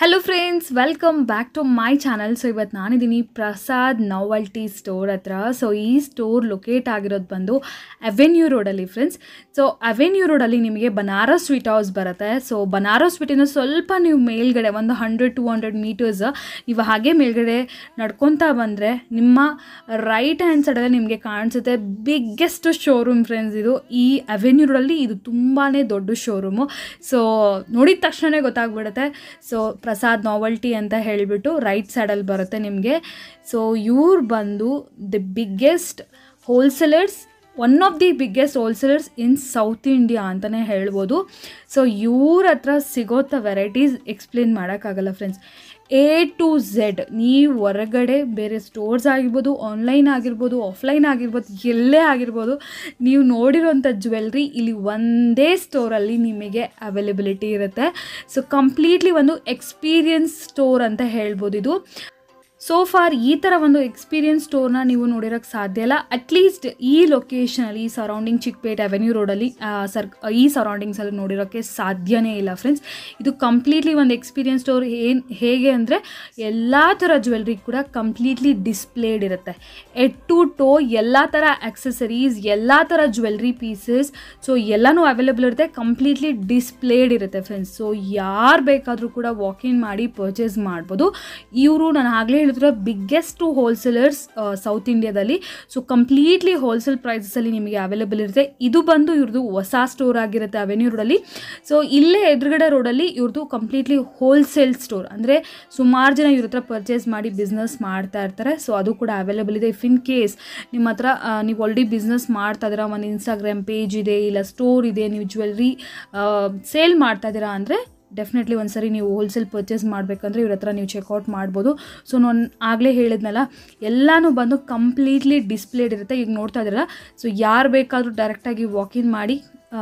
Hello friends welcome back to my channel so ಇವತ್ತು ನಾನಿದ್ದೀನಿ Prasad novelty store ಹತ್ರ so ಈ ಸ್ಟೋರ್ ಲೊಕೇಟ್ ಆಗಿರೋದು ಬಂದು ಅವೆನ್ಯೂ ರೋಡಲ್ಲಿ ಫ್ರೆಂಡ್ಸ್ ಸೊ ಅವೆನ್ಯೂ ರೋಡಲ್ಲಿ ನಿಮಗೆ ಬನಾರಸ್ ಸ್ವೀಟ್ ಹೌಸ್ ಬರುತ್ತೆ ಸೊ ಬನಾರಸ್ ಸ್ವೀಟಿನ ಸ್ವಲ್ಪ ನೀವು ಮೇಲ್ಗಡೆ ಒಂದು ಹಂಡ್ರೆಡ್ ಟು ಹಂಡ್ರೆಡ್ ಮೀಟರ್ಸ್ ನೀವು ಹಾಗೆ ಮೇಲ್ಗಡೆ ನಡ್ಕೊತಾ ಬಂದರೆ ನಿಮ್ಮ ರೈಟ್ ಹ್ಯಾಂಡ್ ಸೈಡಲ್ಲಿ ನಿಮಗೆ ಕಾಣಿಸುತ್ತೆ ಬಿಗ್ಗೆಸ್ಟ್ ಶೋರೂಮ್ ಫ್ರೆಂಡ್ಸ್ ಇದು ಈ ಅವೆನ್ಯೂ ರೋಡಲ್ಲಿ ಇದು ತುಂಬಾ ದೊಡ್ಡ ಶೋರೂಮು ಸೊ ನೋಡಿದ ತಕ್ಷಣವೇ ಗೊತ್ತಾಗ್ಬಿಡುತ್ತೆ ಸೊ ಪ್ರಸಾದ್ ನಾವಲ್ಟಿ ಅಂತ ಹೇಳಿಬಿಟ್ಟು ರೈಟ್ ಸೈಡಲ್ಲಿ ಬರುತ್ತೆ ನಿಮಗೆ ಸೊ ಇವ್ರು ಬಂದು the biggest wholesalers one of the biggest wholesalers in South India ಅಂತಲೇ ಹೇಳ್ಬೋದು ಸೊ ಇವ್ರ ಹತ್ರ ಸಿಗೋಂಥ ವೆರೈಟೀಸ್ ಎಕ್ಸ್ಪ್ಲೇನ್ ಮಾಡೋಕ್ಕಾಗಲ್ಲ ಫ್ರೆಂಡ್ಸ್ ಎ ಟು ಝೆಡ್ ನೀವು ಹೊರಗಡೆ ಬೇರೆ ಸ್ಟೋರ್ಸ್ ಆಗಿರ್ಬೋದು ಆನ್ಲೈನ್ ಆಗಿರ್ಬೋದು ಆಫ್ಲೈನ್ ಆಗಿರ್ಬೋದು ಎಲ್ಲೇ ಆಗಿರ್ಬೋದು ನೀವು ನೋಡಿರೋಂಥ ಜ್ಯುವೆಲ್ರಿ ಇಲ್ಲಿ ಒಂದೇ ಸ್ಟೋರಲ್ಲಿ ನಿಮಗೆ ಅವೈಲಬಿಲಿಟಿ ಇರುತ್ತೆ ಸೊ ಕಂಪ್ಲೀಟ್ಲಿ ಒಂದು ಎಕ್ಸ್ಪೀರಿಯನ್ಸ್ ಸ್ಟೋರ್ ಅಂತ ಹೇಳ್ಬೋದು ಇದು ಸೋ ಫಾರ್ ಈ ಥರ ಒಂದು ಎಕ್ಸ್ಪೀರಿಯನ್ಸ್ ಸ್ಟೋರ್ನ ನೀವು ನೋಡಿರೋಕ್ಕೆ ಸಾಧ್ಯ ಇಲ್ಲ ಅಟ್ಲೀಸ್ಟ್ ಈ ಲೊಕೇಶನಲ್ಲಿ ಈ ಸರೌಂಡಿಂಗ್ ಚಿಕ್ಕಪೇಟೆ ಅವೆನ್ಯೂ ರೋಡಲ್ಲಿ ಸರ್ ಈ ಸರೌಂಡಿಂಗ್ಸಲ್ಲಿ ನೋಡಿರೋಕ್ಕೆ ಸಾಧ್ಯನೇ ಇಲ್ಲ ಫ್ರೆಂಡ್ಸ್ ಇದು ಕಂಪ್ಲೀಟ್ಲಿ ಒಂದು ಎಕ್ಸ್ಪೀರಿಯನ್ಸ್ ಸ್ಟೋರ್ ಏನು ಹೇಗೆ ಅಂದರೆ ಎಲ್ಲ ಥರ ಜ್ಯುವೆಲ್ರಿ ಕೂಡ ಕಂಪ್ಲೀಟ್ಲಿ ಡಿಸ್ಪ್ಲೇಡ್ ಇರುತ್ತೆ ಎಡ್ ಟು ಟೋ ಎಲ್ಲ ಥರ ಆಕ್ಸೆಸರೀಸ್ ಎಲ್ಲ ಥರ ಜ್ಯುವೆಲ್ರಿ ಪೀಸಸ್ ಸೊ ಎಲ್ಲನೂ ಅವೈಲೇಬಲ್ ಇರುತ್ತೆ ಕಂಪ್ಲೀಟ್ಲಿ ಡಿಸ್ಪ್ಲೇಡ್ ಇರುತ್ತೆ ಫ್ರೆಂಡ್ಸ್ ಸೊ ಯಾರು ಬೇಕಾದರೂ ಕೂಡ ವಾಕಿನ್ ಮಾಡಿ ಪರ್ಚೇಸ್ ಮಾಡ್ಬೋದು ಇವರು ನಾನು ಆಗಲೇ ಹೇಳಿದ್ರೆ ಬಿಗ್ಗೆಸ್ಟ್ ಹೋಲ್ಸೇಲರ್ಸ್ ಸೌತ್ ಇಂಡಿಯಾದಲ್ಲಿ ಸೊ ಕಂಪ್ಲೀಟ್ಲಿ ಹೋಲ್ಸೇಲ್ ಪ್ರೈಸಸಲ್ಲಿ ನಿಮಗೆ ಅವೈಲೇಬಲ್ ಇರುತ್ತೆ ಇದು ಬಂದು ಇವ್ರದ್ದು ಹೊಸ ಸ್ಟೋರ್ ಆಗಿರುತ್ತೆ ಅವೆನ್ಯೂ ರೋಡಲ್ಲಿ ಸೊ ಇಲ್ಲೇ ಎದುರುಗಡೆ ರೋಡಲ್ಲಿ ಇವ್ರದ್ದು ಕಂಪ್ಲೀಟ್ಲಿ ಹೋಲ್ಸೇಲ್ ಸ್ಟೋರ್ ಅಂದರೆ ಸುಮಾರು ಜನ ಇವ್ರ ಹತ್ರ ಪರ್ಚೇಸ್ ಮಾಡಿ ಬಿಸ್ನೆಸ್ ಮಾಡ್ತಾ ಇರ್ತಾರೆ ಸೊ ಅದು ಕೂಡ ಅವೈಲೇಬಲ್ ಇದೆ ಇಫ್ ಇನ್ ಕೇಸ್ ನಿಮ್ಮ ಹತ್ರ ಆ, ನೀವು ಆಲ್ರೆಡಿ ಬಿಸ್ನೆಸ್ ಮಾಡ್ತಾ ಇದ್ದೀರಾ ಒಂದು ಇನ್ಸ್ಟಾಗ್ರಾಮ್ ಪೇಜ್ ಇದೆ ಇಲ್ಲ ಸ್ಟೋರ್ ಇದೆ ನೀವು ಜ್ಯುವೆಲ್ರಿ ಸೇಲ್ ಮಾಡ್ತಾ ಇದ್ದೀರಾ ಅಂದರೆ ಡೆಫಿನೆಟ್ಲಿ ಒಂದು ಸರಿ ನೀವು ಹೋಲ್ಸೇಲ್ ಪರ್ಚೇಸ್ ಮಾಡಬೇಕಂದ್ರೆ ಇವ್ರ ಹತ್ರ ನೀವು ಚೆಕ್ಔಟ್ ಮಾಡ್ಬೋದು ಸೊ ನಾನು ಆಗಲೇ ಹೇಳಿದ್ನಲ್ಲ ಎಲ್ಲನೂ ಬಂದು ಕಂಪ್ಲೀಟ್ಲಿ ಡಿಸ್ಪ್ಲೇಡ್ ಇರುತ್ತೆ ಈಗ ನೋಡ್ತಾ ಇದ್ದೀರಲ್ಲ ಸೊ ಯಾರು ಬೇಕಾದರೂ ಡೈರೆಕ್ಟಾಗಿ ವಾಕಿನ್ ಮಾಡಿ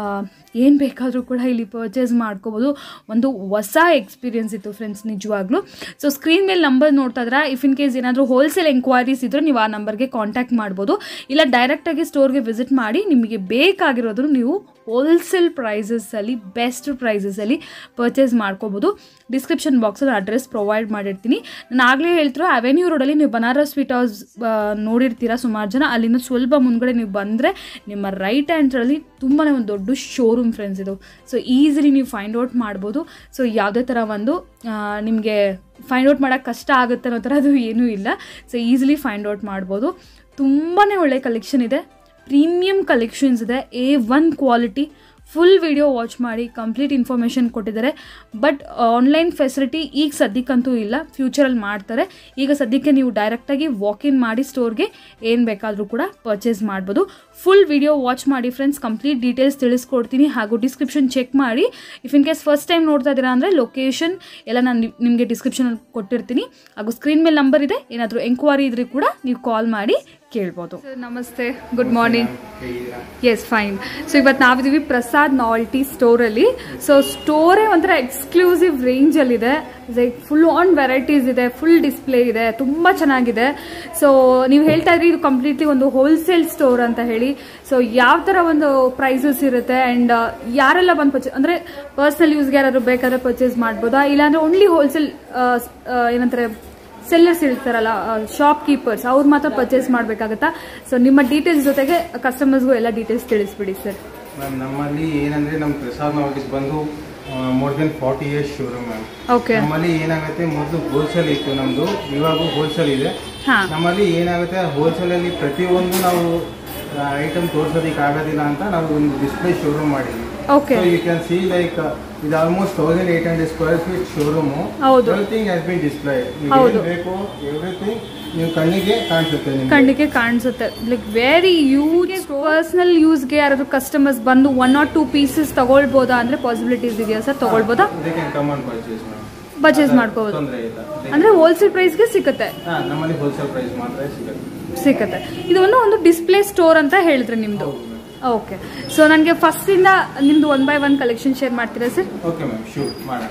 ಏನು ಬೇಕಾದರೂ ಕೂಡ ಇಲ್ಲಿ ಪರ್ಚೇಸ್ ಮಾಡ್ಕೋಬೋದು ಒಂದು ಹೊಸ ಎಕ್ಸ್ಪೀರಿಯನ್ಸ್ ಇತ್ತು ಫ್ರೆಂಡ್ಸ್ ನಿಜವಾಗ್ಲೂ ಸೊ ಸ್ಕ್ರೀನ್ ಮೇಲೆ ನಂಬರ್ ನೋಡ್ತಾ ಇದ್ರೆ ಇಫ್ ಇನ್ ಕೇಸ್ ಏನಾದರೂ ಹೋಲ್ಸೇಲ್ ಎಂಕ್ವೈರೀಸ್ ಇದ್ದರೆ ನೀವು ಆ ನಂಬರ್ಗೆ ಕಾಂಟ್ಯಾಕ್ಟ್ ಮಾಡ್ಬೋದು ಇಲ್ಲ ಡೈರೆಕ್ಟಾಗಿ ಸ್ಟೋರ್ಗೆ ವಿಸಿಟ್ ಮಾಡಿ ನಿಮಗೆ ಬೇಕಾಗಿರೋದನ್ನು ನೀವು ಹೋಲ್ಸೇಲ್ ಪ್ರೈಸಸಲ್ಲಿ ಬೆಸ್ಟ್ ಪ್ರೈಸಸಲ್ಲಿ ಪರ್ಚೇಸ್ ಮಾಡ್ಕೋಬೋದು ಡಿಸ್ಕ್ರಿಪ್ಷನ್ ಬಾಕ್ಸಲ್ಲಿ ಅಡ್ರೆಸ್ ಪ್ರೊವೈಡ್ ಮಾಡಿರ್ತೀನಿ ನಾನು ಆಗಲೇ ಹೇಳ್ತಿರೋ ಅವೆನ್ಯೂ ರೋಡಲ್ಲಿ ನೀವು ಬನಾರಸ್ ಸ್ವೀಟ್ ಹೌಸ್ ನೋಡಿರ್ತೀರಾ ಸುಮಾರು ಜನ ಅಲ್ಲಿಂದ ಸ್ವಲ್ಪ ಮುಂದ್ಗಡೆ ನೀವು ಬಂದರೆ ನಿಮ್ಮ ರೈಟ್ ಹ್ಯಾಂಡ್ರಲ್ಲಿ ತುಂಬಾ ಒಂದು ದೊಡ್ಡ ಶೋರೂಮ್ ಫ್ರೆಂಡ್ಸ್ ಇದು ಸೊ ಈಸಿಲಿ ನೀವು ಫೈಂಡ್ ಔಟ್ ಮಾಡ್ಬೋದು ಸೊ ಯಾವುದೇ ಥರ ಒಂದು ನಿಮಗೆ ಫೈಂಡ್ ಔಟ್ ಮಾಡೋಕ್ಕೆ ಕಷ್ಟ ಆಗುತ್ತೆ ಅನ್ನೋ ಥರ ಅದು ಏನೂ ಇಲ್ಲ ಸೊ ಈಸಿಲಿ ಫೈಂಡ್ ಔಟ್ ಮಾಡ್ಬೋದು ತುಂಬಾ ಒಳ್ಳೆ ಕಲೆಕ್ಷನ್ ಇದೆ ಪ್ರೀಮಿಯಂ ಕಲೆಕ್ಷನ್ಸ್ ಇದೆ A one quality full video watch ಮಾಡಿ ಕಂಪ್ಲೀಟ್ ಇನ್ಫಾರ್ಮೇಷನ್ ಕೊಟ್ಟಿದ್ದಾರೆ ಬಟ್ ಆನ್ಲೈನ್ ಫೆಸಿಲಿಟಿ ಈಗ ಸದ್ಯಕ್ಕಂತೂ ಇಲ್ಲ ಫ್ಯೂಚರಲ್ಲಿ ಮಾಡ್ತಾರೆ ಈಗ ಸದ್ಯಕ್ಕೆ ನೀವು ಡೈರೆಕ್ಟಾಗಿ ವಾಕಿನ್ ಮಾಡಿ ಸ್ಟೋರ್ಗೆ ಏನು ಬೇಕಾದರೂ ಕೂಡ ಪರ್ಚೇಸ್ ಮಾಡ್ಬೋದು ಫುಲ್ ವಿಡಿಯೋ ವಾಚ್ ಮಾಡಿ ಫ್ರೆಂಡ್ಸ್ ಕಂಪ್ಲೀಟ್ ಡೀಟೇಲ್ಸ್ ತಿಳಿಸ್ಕೊಡ್ತೀನಿ ಹಾಗೂ ಡಿಸ್ಕ್ರಿಪ್ಷನ್ ಚೆಕ್ ಮಾಡಿ if in case first time ನೋಡ್ತಾ ಇದ್ದೀರಾ ಅಂದರೆ ಲೊಕೇಶನ್ ಎಲ್ಲ ನಾನು ನಿಮಗೆ ಡಿಸ್ಕ್ರಿಪ್ಷನಲ್ಲಿ ಕೊಟ್ಟಿರ್ತೀನಿ ಹಾಗೂ ಸ್ಕ್ರೀನ್ ಮೇಲೆ ನಂಬರ್ ಇದೆ ಏನಾದರೂ ಎಂಕ್ವೈರಿ ಇದ್ರೆ ಕೂಡ ನೀವು ಕಾಲ್ ಮಾಡಿ ಕೇಳ್ಬೋದು ನಮಸ್ತೆ good morning yes fine so ಇವತ್ತು ನಾವಿದ್ದೀವಿ ಪ್ರಸಾದ್ ನಾಲ್ಟಿ ಸ್ಟೋರಲ್ಲಿ ಸೊ ಸ್ಟೋರೇ ಒಂಥರ ಎಕ್ಸ್ಕ್ಲೂಸಿವ್ ರೇಂಜಲ್ಲಿದೆ ಲೈಕ್ ಫುಲ್ ಆನ್ ವೆರೈಟೀಸ್ ಇದೆ ಫುಲ್ ಡಿಸ್ಪ್ಲೇ ಇದೆ ತುಂಬ ಚೆನ್ನಾಗಿದೆ ಸೊ ನೀವು ಹೇಳ್ತಾ ಇದ್ರಿ ಇದು ಕಂಪ್ಲೀಟ್ಲಿ ಒಂದು ಹೋಲ್ಸೇಲ್ ಸ್ಟೋರ್ ಅಂತ ಹೇಳಿ ಸೊ ಯಾವ ಥರ ಒಂದು ಪ್ರೈಸಸ್ ಇರುತ್ತೆ ಆ್ಯಂಡ್ ಯಾರೆಲ್ಲ ಬಂದು ಪರ್ಚೇಸ್ ಅಂದರೆ ಪರ್ಸನಲ್ ಯೂಸ್ಗೆ ಯಾರಾದರೂ ಬೇಕಾದ್ರೆ ಪರ್ಚೇಸ್ ಮಾಡ್ಬೋದಾ ಇಲ್ಲಾಂದ್ರೆ ಓನ್ಲಿ ಹೋಲ್ಸೇಲ್ ಏನಂತಾರೆ ಸೆಲ್ಲರ್ಸ್ ಇರ್ತಾರಲ್ಲ ಶಾಪ್ ಕೀಪರ್ಸ್ ಅವ್ರು ಮಾತ್ರ ಪರ್ಚೇಸ್ ಮಾಡಬೇಕಾಗತ್ತಾ ಸೊ ನಿಮ್ಮ ಡೀಟೇಲ್ಸ್ ಜೊತೆಗೆ ಕಸ್ಟಮರ್ಸ್ಗೂ ಎಲ್ಲ ಡೀಟೇಲ್ಸ್ ತಿಳಿಸ್ಬಿಡಿ ಸರ್ ಮ್ಯಾಮ್ ನಮ್ಮಲ್ಲಿ ಏನಂದ್ರೆ ನಮ್ಮ ಪ್ರಸಾದ್ ನಾವಲ್ಟೀಸ್ ಬಂದು more than forty years showroom ma'am okay ನಮ್ಮಲ್ಲಿ ಏನಾಗುತ್ತೆ ಮೊದಲು ಹೋಲ್ಸೇಲ್ ಇತ್ತು ನಮ್ದು ಇವಾಗ ಹೋಲ್ಸೇಲ್ ಇದೆ ಹಾ ನಮ್ಮಲ್ಲಿ ಏನಾಗುತ್ತೆ ಹೋಲ್ಸೇಲ್ ಅಲ್ಲಿ ಪ್ರತಿಯೊಂದು ನಾವು ಐಟಮ್ ತೋರ್ಸೋದಕ್ಕೆ ಆಗೋದಿಲ್ಲ ಅಂತ ನಾವು ಒಂದು ಡಿಸ್ಪ್ಲೇ ಶೋರೂಮ್ ಮಾಡಿದ್ವಿ okay so you can see like ಇದು almost thousand eight hundred square feet showroom ಹೌದು. ಎವ್ರಿಥಿಂಗ್ ಹ್ಯಾಸ್ ಬಿನ್ ಡಿಸ್ಪ್ಲೇ ಹೌದು. ಬೇಕು ಎವ್ರಿಥಿಂಗ್ ನೀವು ಕಣ್ಣಿಗೆ ಕಾಣಿಸುತ್ತೆ ನಿಮ್ಗೆ ಕಣ್ಣಿಗೆ ಕಾಣಿಸುತ್ತೆ ಲೈಕ್ ವೆರಿ ಯೂಸ್ ಪರ್ಸನಲ್ ಯೂಸ್ಗೆ ಯಾರಾದ್ರು ಕಸ್ಟಮರ್ಸ್ ಬಂದು ಒನ್ ಆರ್ ಟೂ ಪೀಸಸ್ ತಗೊಳ್ಬೋದಾ ಅಂದ್ರೆ ಪಾಸಿಬಿಲಿಟೀಸ್ ಇದೆಯಾ ಸರ್ ತಗೊಳ್ಬೋದಾ they can come on purchase ma'am purchase ಮಾಡ್ಕೋಬೋದು ತೊಂದರೆ ಇಲ್ಲ ಅಂದ್ರೆ ಹೋಲ್ಸೇಲ್ ಪ್ರೈಸ್ಗೆ ಸಿಗುತ್ತೆ ಹಾ ನಮ್ಮಲ್ಲಿ ಹೋಲ್ಸೇಲ್ ಪ್ರೈಸ್ ಮಾತ್ರ ಸಿಗುತ್ತೆ ಸಿಗುತ್ತೆ ಇದು ಒಂದು ಒಂದು ಡಿಸ್ಪ್ಲೇ ಸ್ಟೋರ್ ಅಂತ ಹೇಳಿದ್ರೆ ನಿಮ್ದು ಓಕೆ ಸೊ ನನಗೆ ಫಸ್ಟಿಂದ ನಿಮ್ದು one by one collection share ಮಾಡ್ತೀರಾ ಸರ್ ಓಕೆ ಮ್ಯಾಮ್ ಶೂರ್ ಮಾಡೋಣ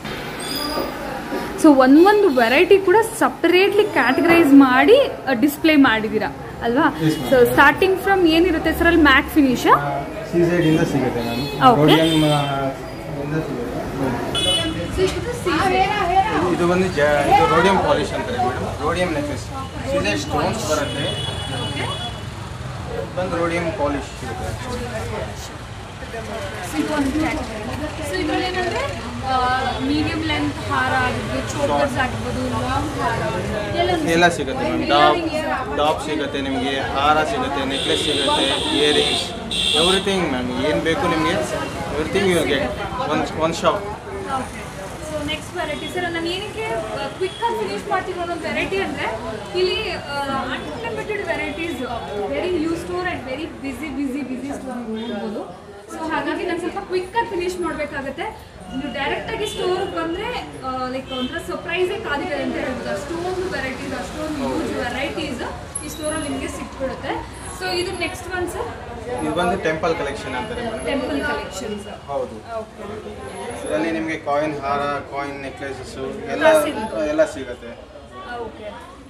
ಸೊ ಒಂದೊಂದು ವೆರೈಟಿ ಕೂಡ ಸಪರೇಟ್ಲಿ ಕ್ಯಾಟಗರೈಸ್ ಮಾಡಿ ಡಿಸ್ಪ್ಲೇ ಮಾಡಿದ್ದೀರಾ ಅಲ್ವಾ Yes, ma'am. So starting from ಏನಿರುತ್ತೆ ಸರ್ ಅಲ್ಲಿ ಮ್ಯಾಕ್ ಫಿನಿಶ್ ಸೀಸೈಡ್ ಇಂದ ಸಿಗುತ್ತೆ ಮ್ಯಾಮ್ Okay. ರೋಡಿಯಂ ಇಂದ ಸಿಗುತ್ತೆ ಇದು ಬಂದು ಜ ಇದು ರೋಡಿಯಂ ಪಾಲಿಶ್ ಅಂತಾರೆ ಮೇಡಮ್ ರೋಡಿಯಂ ನೆಕ್ಲೆಸ್ ಸೀರೆ ಸ್ಟೋನ್ಸ್ ಬರುತ್ತೆ ಓಕೆ ಬಂದು ರೋಡಿಯಂ ಪಾಲಿಶ್ ಸಿಗುತ್ತೆ ಸೊ ಇದು ಒಂದು ಕ್ಯಾಟಗರಿ ಸೊ ಇದರಲ್ಲಿ ಏನಂದರೆ ಮೀಡಿಯಂ ಲೆಂತ್ ಹಾರ ಆಗಿರ್ಬೋದು ಚೋಕರ್ಸ್ ಆಗಿರ್ಬೋದು ಲಾಂಗ್ ಹಾರ ಎಲ್ಲ ಎಲ್ಲ ಸಿಗುತ್ತೆ ಮ್ಯಾಮ್ ಡಾಪ್ ಡಾಪ್ ಸಿಗುತ್ತೆ ನಿಮಗೆ ಹಾರ ಸಿಗುತ್ತೆ ನೆಕ್ಲೆಸ್ ಸಿಗುತ್ತೆ ಇಯರಿಂಗ್ಸ್ ಎವ್ರಿಥಿಂಗ್ ಮ್ಯಾಮ್ ಏನು ಬೇಕು ನಿಮಗೆ everything you get one one shop okay so next variety sir ನಾನು ಏನಕ್ಕೆ ಕ್ವಿಕ್ ಆಗಿ ಫಿನಿಶ್ ಮಾಡ್ತೀನಿ ಅನ್ನೋದು ವೆರೈಟಿ ಅಂದರೆ ಇಲ್ಲಿ unlimited varieties very new store and very busy busy busy store ನೋಡ್ಬೋದು ಸೊ ಹಾಗಾಗಿ ನಾನು ಸ್ವಲ್ಪ ಕ್ವಿಕ್ ಆಗಿ ಫಿನಿಶ್ ಮಾಡಬೇಕಾಗತ್ತೆ ನೀವು ಡೈರೆಕ್ಟಾಗಿ ಸ್ಟೋರ್ಗೆ ಬಂದರೆ ಲೈಕ್ ಒಂಥರ ಸರ್ಪ್ರೈಸೇ ಕಾದಿದೆ ಅಂತ ಹೇಳ್ಬೋದು ಅಷ್ಟೊಂದು ವೆರೈಟೀಸ್ ಅಷ್ಟೊಂದು ಯೂಸ್ ವೆರೈಟೀಸ್ ಈ ಸ್ಟೋರಲ್ಲಿ ನಿಮಗೆ ಸಿಕ್ಬಿಡುತ್ತೆ ಸೊ ಇದು ನೆಕ್ಸ್ಟ್ ಒನ್ ಸರ್ ಇದು ಬಂದು ಟೆಂಪಲ್ ಕಲೆಕ್ಷನ್ ಅಂತಾರೆ ಮೇಡಮ್ ಟೆಂಪಲ್ ಕಲೆಕ್ಷನ್ಸ್ ಹೌದು ಓಕೆ ಇದರಲ್ಲಿ ನಿಮಗೆ ಕಾಯಿನ್ ಹಾರ ಕಾಯಿನ್ ನೆಕ್ಲೆಸಸ್ಸು ಎಲ್ಲ ಕಾಸಿಂದು. ಎಲ್ಲ ಸಿಗುತ್ತೆ ಓಕೆ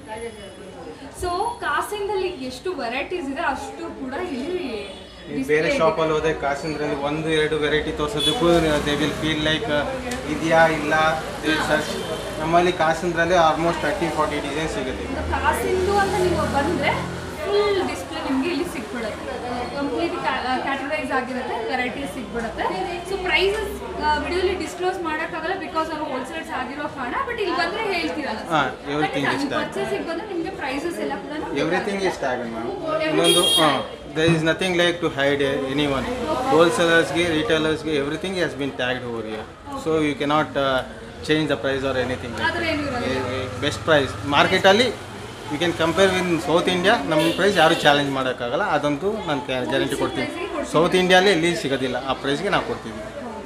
ಸೊ ಕಾಸಿಂದಲ್ಲಿ ಎಷ್ಟು ವೆರೈಟೀಸ್ ಇದೆ ಅಷ್ಟು ಕೂಡ ಇಲ್ಲಿ ನೀವು ಬೇರೆ ಶಾಪಲ್ಲಿ ಹೋದ್ರೆ ಕಾಸಿಂದ್ರಲ್ಲಿ ಒಂದು ಎರಡು ವೆರೈಟಿ ತೋರಿಸೋದಕ್ಕೂ ದೇ ವಿಲ್ ಫೀಲ್ ಲೈಕ್ ಇದೆಯಾ ಇಲ್ಲ ದೇ ಸರ್ಚ್ ನಮ್ಮಲ್ಲಿ ಕಾಸಿಂದ್ರಲ್ಲಿ ಆಲ್ಮೋಸ್ಟ್ ತರ್ಟಿ ಫಾರ್ಟಿ ಡಿಸೈನ್ ಸಿಗುತ್ತೆ ಈಗ ಕಾಸಿಂದು ಅಂತ ನೀವು ಬಂದರೆ ಫುಲ್ ಡಿಸ್ಪ್ಲೇ ನಿಮಗೆ ಇಲ್ಲಿ ಸಿಕ್ಬಿಡುತ್ತೆ ಕಂಪ್ಲೀಟ್ ಕ್ಯಾಟಗರೈಸ್ ಆಗಿರುತ್ತೆ ವೆರೈಟೀಸ್ ಸಿಕ್ಬಿಡುತ್ತೆ ಸೊ ಪ್ರೈಸಸ್ ವಿಡಿಯೋಲಿ ಡಿಸ್ಕ್ಲೋಸ್ ಮಾಡೋಕ್ಕಾಗಲ್ಲ ಬಿಕಾಸ್ ಅವರು ಹೋಲ್ಸೇಲ್ಸ್ ಆಗಿರೋ ಕಾರಣ ಬಟ್ ಇಲ್ಲಿ ಬಂದರೆ ಹೇಳ್ತೀರಲ್ಲ ಹಾ, everything is tagged. ಪರ್ಚೇಸಿಗೆ ಬಂದರೆ ನಿಮಗೆ ಪ್ರೈಸಸ್ ಎಲ್ಲ ಕೂಡ ಎವ್ರಿಥಿಂಗ್ ಇಸ್ ಟ್ಯಾಗನ್ ಮ್ಯಾಮ್ ಇನ್ನೊಂದು ಹಾಂ there is nothing like to hide any one ಹೋಲ್ಸೇಲರ್ಸ್ಗೆ ರಿಟೇಲರ್ಸ್ಗೆ everything has been tagged over year so you cannot change the price or anything ಆ ಥರ ಏನೂ ಇರಲ್ಲ ಬೆಸ್ಟ್ ಪ್ರೈಸ್ ಮಾರ್ಕೆಟಲ್ಲಿ you can compare in South India ನಮ್ಮ ಪ್ರೈಸ್ ಯಾರು challenge ಮಾಡೋಕ್ಕಾಗಲ್ಲ ಅದಂತೂ ನಾನು ಗ್ಯಾರಂಟಿ ಕೊಡ್ತೀನಿ ಸೌತ್ ಇಂಡಿಯಾಲಿ ಎಲ್ಲಿ ಸಿಗೋದಿಲ್ಲ ಆ ಪ್ರೈಸ್ಗೆ ನಾವು ಕೊಡ್ತೀವಿ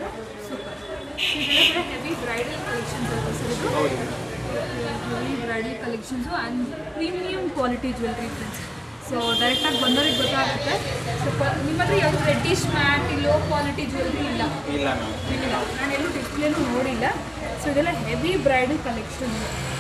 ಇದೆಲ್ಲ ಕೂಡ ಹೆವಿ ಬ್ರೈಡಲ್ ಕಲೆಕ್ಷನ್ಸ್ ಅಲ್ವಾ ಸರ್ ಇದು ಹೌದು heavy bridal collections and premium quality jewellery friends so ಡೈರೆಕ್ಟಾಗಿ ಬಂದವ್ರಿಗೆ ಗೊತ್ತಾಗುತ್ತೆ ಸ್ವಲ್ಪ ನಿಮ್ಮ ಹತ್ರ ಯಾವುದು reddish matte low quality jewellery ಇಲ್ಲ ಇಲ್ಲ ಮ್ಯಾಮ್ ಇಲ್ಲ ನಾನು ಎಲ್ಲೂ ಡಿಸ್ಪ್ಲೇನೂ ನೋಡಿಲ್ಲ ಸೊ ಇದೆಲ್ಲ heavy bridal collection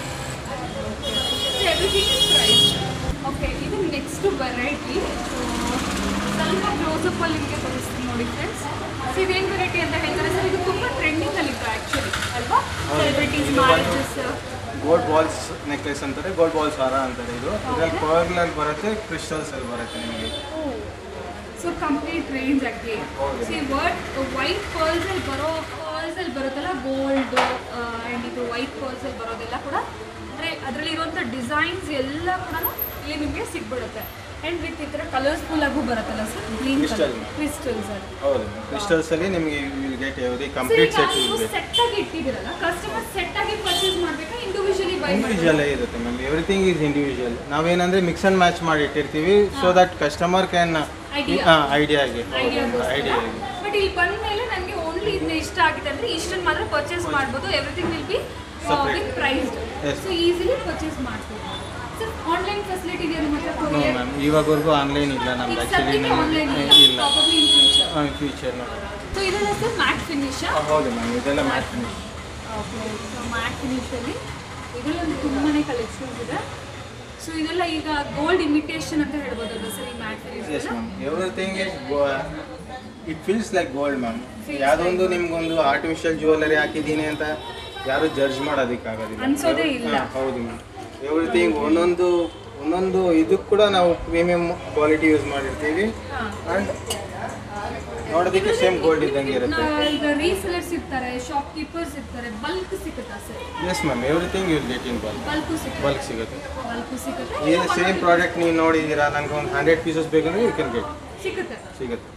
everything is price okay ಇದು ನೆಕ್ಸ್ಟ್ ವೆರೈಟಿ ಸ್ವಲ್ಪ ಕ್ಲೋಸಪ್ಪಲ್ಲಿ ನಿಮಗೆ ತೋರಿಸ್ತೀನಿ ನೋಡಿ ಫ್ರೆಂಡ್ಸ್ ಸೊ ಇದೇನು ವೆರೈಟಿ ಅಂತ ಹೇಳ್ತಾರೆ ಸರ್ ಇದು ತುಂಬ ಟ್ರೆಂಡಿಂಗಲ್ಲಿತ್ತು ಆ್ಯಕ್ಚುಲಿ ಅಲ್ವಾ celebrities marriages gold balls necklace ಅಂತಾರೆ ಗೋಲ್ಡ್ ಬಾಲ್ಸ್ ಹಾರ ಅಂತಾರೆ ಇದು ಇದರಲ್ಲಿ ಪರ್ಲಲ್ಲಿ ಬರುತ್ತೆ ಕ್ರಿಸ್ಟಲ್ಸ್ ಅಲ್ಲಿ ಬರುತ್ತೆ ನಿಮಗೆ ಸೊ ಕಂಪ್ಲೀಟ್ ರೇಂಜ್ ಆಗಿ ಸಿ ವರ್ಡ್ ವೈಟ್ ಪರ್ಲ್ಸಲ್ಲಿ ಬರೋ ಪರ್ಲ್ಸಲ್ಲಿ ಬರುತ್ತಲ್ಲ ಗೋಲ್ಡ್ ಆ್ಯಂಡ್ ಇದು ವೈಟ್ ಪರ್ಲ್ಸಲ್ಲಿ ಬರೋದೆಲ್ಲ ಕೂಡ ಅಂದರೆ ಅದರಲ್ಲಿ ಇರುವಂಥ ಡಿಸೈನ್ಸ್ ಎಲ್ಲ ಕೂಡ ಇಲ್ಲಿ ನಿಮಗೆ ಸಿಗ್ಬಿಡುತ್ತೆ ಆ್ಯಂಡ್ ವಿತ್ ಈ ಥರ ಕಲರ್ಸ್ಫುಲ್ ಆಗೂ ಬರುತ್ತಲ್ಲ sir green Crystal. Colour crystals ಅಲ್ಲಿ ಹೌದು ಕ್ರಿಸ್ಟಲ್ಸ್ ಅಲ್ಲಿ ನಿಮಗೆ will get every so complete ಈಗ ಸೆಟ್ ನೀವು ಇದೆ ಸೆಟ್ ಆಗಿ ಇಟ್ಟಿದ್ದೀರಲ್ಲ ಕಸ್ಟಮರ್ ಸೆಟ್ ಆಗಿ ಪರ್ಚೇಸ್ ಮಾಡಬೇಕಾ ಇಂಡಿವಿಜುವಲಿ ಬೈ ಇಂಡಿವಿಜುವಲ್ ಇರುತ್ತೆ ಮ್ಯಾಮ್ ಎವ್ರಿಥಿಂಗ್ ಈಸ್ ಇಂಡಿವಿಜುವಲ್ ನಾವೇನಂದ್ರೆ ಮಿಕ್ಸ್ ಅಂಡ್ ಮ್ಯಾಚ್ ಮಾಡಿ ಇಟ್ಟಿರ್ತೀವಿ so that customer can Idea. ಐಡಿಯಾಗೆ ಐಡಿಯಾಗೋಸ್ಕರ ಐಡಿಯಾಗೆ ಬಟ್ ಇಲ್ಲಿ ಬಂದ ಮೇಲೆ ನನಗೆ ಓನ್ಲಿ ಇದನ್ನ ಇಷ್ಟ ಆಗಿದೆ ಅಂದರೆ ಇಷ್ಟನ್ನು ಮಾತ್ರ ಪರ್ಚೇಸ್ ಮಾಡ್ಬೋದು everything will be Separate. With priced Yes. So easily purchase ಮಾಡ್ಬೋದು ಸರ್ ಆನ್ಲೈನ್ ಫೆಸಿಲಿಟಿ ಇದೆಯಾ ನಿಮ್ಮ ಹತ್ರ ನೋ ಕೊರಿಯರ್ ಮ್ಯಾಮ್ ಇವಾಗವರೆಗೂ ಆನ್ಲೈನ್ ಇಲ್ಲ ನಮ್ದು ಈಗ ಆ್ಯಕ್ಚುಲಿ ಸದ್ಯಕ್ಕೆ ಆನ್ಲೈನ್ ಇಲ್ಲ ಇಲ್ಲ probably in future future so ಇದೆಲ್ಲ ಸರ್ ಮ್ಯಾಟ್ ಫಿನಿಶ್ ಹೌದು ಮ್ಯಾಮ್ ಇದೆಲ್ಲ matte finish okay so matte ಫಿನಿಶಲ್ಲಿ ಇದರಲ್ಲಿ ತುಂಬಾನೇ ಕಲೆಕ್ಷನ್ಸ್ ಇದೆ ಸೊ ಇದೆಲ್ಲ ಈಗ ಗೋಲ್ಡ್ ಇಮಿಟೇಷನ್ ಅಂತ ಹೇಳ್ಬೋದಲ್ಲ ಸರ್ ಈ matte finish yes ma'am everything is it feels like gold ma'am Feels ಯಾವುದೊಂದು ನಿಮ್ಗೊಂದು ಆರ್ಟಿಫಿಷಿಯಲ್ ಜ್ಯುವೆಲ್ಲರಿ ಹಾಕಿದ್ದೀನಿ ಅಂತ ಯಾರು ಜಡ್ಜ್ ಮಾಡೋದಕ್ಕಾಗೋದಿಲ್ಲ ಅನ್ಸೋದೇ ಇಲ್ಲ. ಹಾ, ಹೌದು ಮ್ಯಾಮ್ ಎವ್ರಿಥಿಂಗ್ ಒಂದೊಂದು ಒಂದೊಂದು ಇದಕ್ಕೆ ಕೂಡ ನಾವು ಪ್ರೀಮಿಯಂ ಕ್ವಾಲಿಟಿ ಯೂಸ್ ಮಾಡಿರ್ತೀವಿ ಹಾಂ ಆ್ಯಂಡ್ ನೋಡೋದಕ್ಕೆ ಸೇಮ್ ಗೋಲ್ಡ್ ಇದ್ದಂಗೆ ಇರುತ್ತೆ ಈಗ ರೀಸೆಲರ್ಸ್ ಇರ್ತಾರೆ ಶಾಪ್ ಕೀಪರ್ಸ್ ಇರ್ತಾರೆ ಬಲ್ಕ್ ಸಿಗುತ್ತಾ sir yes ma'am everything you'll get in bulk bulk ಸಿಗುತ್ತೆ ಬಲ್ಕ್ ಸಿಗುತ್ತೆ ಬಲ್ಕು ಸಿಗುತ್ತೆ ಈ ಸೇಮ್ ಪ್ರಾಡಕ್ಟ್ ನೀವು ನೋಡಿದ್ದೀರಾ ನನಗೆ ಒಂದು ಹಂಡ್ರೆಡ್ ಪೀಸಸ್ ಬೇಕಂದ್ರೆ ಯು ಕ್ಯಾನ್ ಗೆಟ್ ಸಿಗುತ್ತೆ ಸಿಗುತ್ತೆ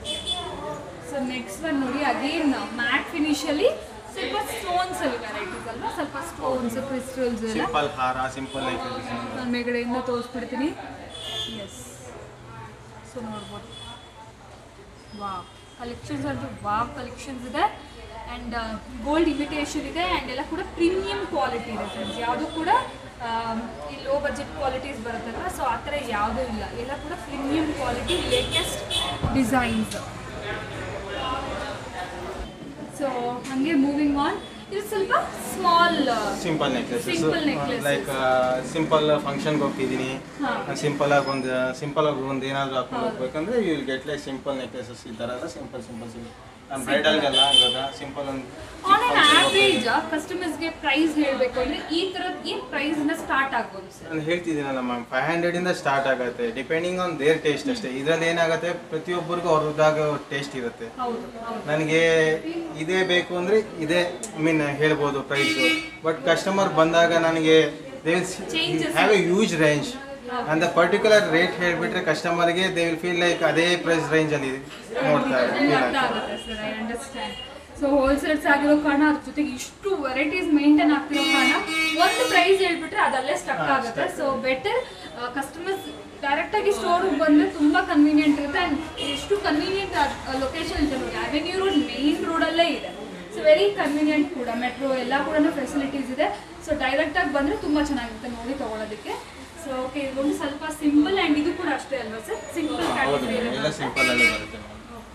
ಸೊ ನೆಕ್ಸ್ಟ್ ಒನ್ ನೋಡಿ ಅಗೇನ್ ಮ್ಯಾಟ್ ಫಿನಿಶಲ್ಲಿ ಸ್ವಲ್ಪ ಸ್ಟೋನ್ಸ್ ಅಲ್ಲಿ ವೆರೈಟೀಸ್ ಅಲ್ವಾ ಸ್ವಲ್ಪ ಸ್ಟೋನ್ಸ್ ಕ್ರಿಸ್ಟಲ್ಸ್ ಎಲ್ಲ ಸಿಂಪಲ್ ಹಾರ ಸಿಂಪಲ್ ಲೈಕ್ ನಾನು ಮೇಗಡೆಯಿಂದ ತೋರಿಸ್ಬಿಡ್ತೀನಿ ಎಸ್ ಸೊ ನೋಡ್ಬೋದು ವಾವ್ ಕಲೆಕ್ಷನ್ಸ್ ಅಂತೂ ವಾವ್ ಕಲೆಕ್ಷನ್ಸ್ ಇದೆ ಆ್ಯಂಡ್ ಗೋಲ್ಡ್ ಇಮಿಟೇಷನ್ ಇದೆ ಆ್ಯಂಡ್ ಎಲ್ಲ ಕೂಡ ಪ್ರೀಮಿಯಂ ಕ್ವಾಲಿಟಿ ಇದೆ ಫ್ರೆಂಡ್ಸ್ ಯಾವುದು ಕೂಡ ಆಮ್, ಈ ಲೋ ಬಜೆಟ್ ಕ್ವಾಲಿಟೀಸ್ ಬರುತ್ತಲ್ಲ ಸೊ ಆ ಥರ ಯಾವುದೂ ಇಲ್ಲ ಎಲ್ಲ ಕೂಡ premium quality latest designs so ಹಾಗೆ ಮೂವಿಂಗ್ ಆನ್ ಇದು ಸ್ವಲ್ಪ small simple necklaces Simple necklaces. Like simple ಫಂಕ್ಷನ್ಗೆ ಹೋಗ್ತಿದ್ದೀನಿ ಹಾಂ ಸಿಂಪಲ್ ಆಗಿ ಒಂದು ಸಿಂಪಲ್ ಆಗಿ ಒಂದು ಏನಾದರೂ ಹಾಕೊಂಡು ಹೋಗ್ಬೇಕಂದ್ರೆ you will get like simple necklaces ಈ ಥರ ಎಲ್ಲ ಸಿಂಪಲ್ ಸಿಂಪಲ್ ಸಿಂಪಲ್ ನಮ್ಮ ಬ್ರೈಡಲ್ಗೆಲ್ಲ ಇವಾಗ ಸಿಂಪಲ್ ಒಂದು ಆನ್ ಆನ್ ಆವ್ರೇಜ್ ಕಸ್ಟಮರ್ಸ್ಗೆ ಪ್ರೈಸ್ ಹೇಳಬೇಕು ಅಂದ್ರೆ ಈ ತರದ್ ಏನ್ ಪ್ರೈಸ್ ಇಂದ ಸ್ಟಾರ್ಟ್ ಆಗ್ಬೋದು ಸರ್ ನಾನು ಹೇಳ್ತಿದ್ದೀನಲ್ಲ ಮ್ಯಾಮ್ ಫೈವ್ ಹಂಡ್ರೆಡಿಂದ ಸ್ಟಾರ್ಟ್ ಆಗುತ್ತೆ ಡಿಪೆಂಡಿಂಗ್ ಆನ್ ದೇರ್ ಟೇಸ್ಟ್ ಅಷ್ಟೇ ಇದರಲ್ಲಿ ಏನಾಗುತ್ತೆ ಪ್ರತಿಯೊಬ್ಬರಿಗೂ ಅವ್ರದ್ದಾಗ ಟೇಸ್ಟ್ ಇರುತ್ತೆ ಹೌದು ಹೌದು ನನಗೆ ಇದೇ ಬೇಕು ಅಂದರೆ ಇದೇ ಐ ಮೀನ್ ಹೇಳ್ಬೋದು ಪ್ರೈಸು ಬಟ್ ಕಸ್ಟಮರ್ ಬಂದಾಗ ನನಗೆ they will have a huge range ಅಂದ ಪರ್ಟಿಕ್ಯುಲರ್ ರೇಟ್ ಹೇಳಿಬಿಟ್ರೆ ಕಸ್ಟಮರ್ಗೆ ದೇ ವಿಲ್ ಫೀಲ್ ಲೈಕ್ ಅದೇ ಪ್ರೈಸ್ ರೇಂಜಲ್ಲಿ ನೋಡ್ತಾರೆ ನನಗೆ ಅರ್ಥ ಆಗುತ್ತೆ sir I understand so wholesales ಆಗಿರೋ ಕಾರಣ ಅದ್ರ ಜೊತೆಗೆ ಇಷ್ಟು ವೆರೈಟೀಸ್ ಮೇಂಟೈನ್ ಆಗ್ತಿರೋ ಕಾರಣ ಒಂದು ಪ್ರೈಸ್ ಹೇಳ್ಬಿಟ್ರೆ ಅದಲ್ಲೇ ಸ್ಟಕ್ ಆಗುತ್ತೆ ಸೊ ಬೆಟರ್ ಕಸ್ಟಮರ್ಸ್ ಡೈರೆಕ್ಟ್ ಆಗಿ ಸ್ಟೋರ್ ಬಂದ್ರೆ ತುಂಬಾ ಕನ್ವೀನಿಯಂಟ್ ಇರುತ್ತೆ ಅಂಡ್ ಎಷ್ಟು ಕನ್ವೀನಿಯಂಟ್ ಲೊಕೇಶನ್ ಇದೆ ನೋಡಿ ಅವೆನ್ಯೂ ರೋಡ್ ಮೇನ್ ರೋಡಲ್ಲೇ ಇದೆ ಸೊ ವೆರಿ ಕನ್ವೀನಿಯಂಟ್ ಕೂಡ ಮೆಟ್ರೋ ಎಲ್ಲ ಕೂಡ ಫೆಸಿಲಿಟೀಸ್ ಇದೆ ಸೊ ಡೈರೆಕ್ಟ್ ಆಗಿ ಬಂದ್ರೆ ತುಂಬಾ ಚೆನ್ನಾಗಿರುತ್ತೆ ನೋಡಿ ತಗೊಳ್ಳೋದಕ್ಕೆ ಸೊ ಓಕೆ ಇದೊಂದು ಸ್ವಲ್ಪ ಸಿಂಪಲ್ ಅಂಡ್ ಇದು ಕೂಡ ಅಷ್ಟೇ ಅಲ್ವಾ ಸರ್ ಸಿಂಪಲ್ ಹೌದು ಕ್ಯಾಟಗರಿ madam. ಎಲ್ಲ ಸಿಂಪಲ್ ಅಲ್ಲೇ ಬರುತ್ತೆ ಮ್ಯಾಮ್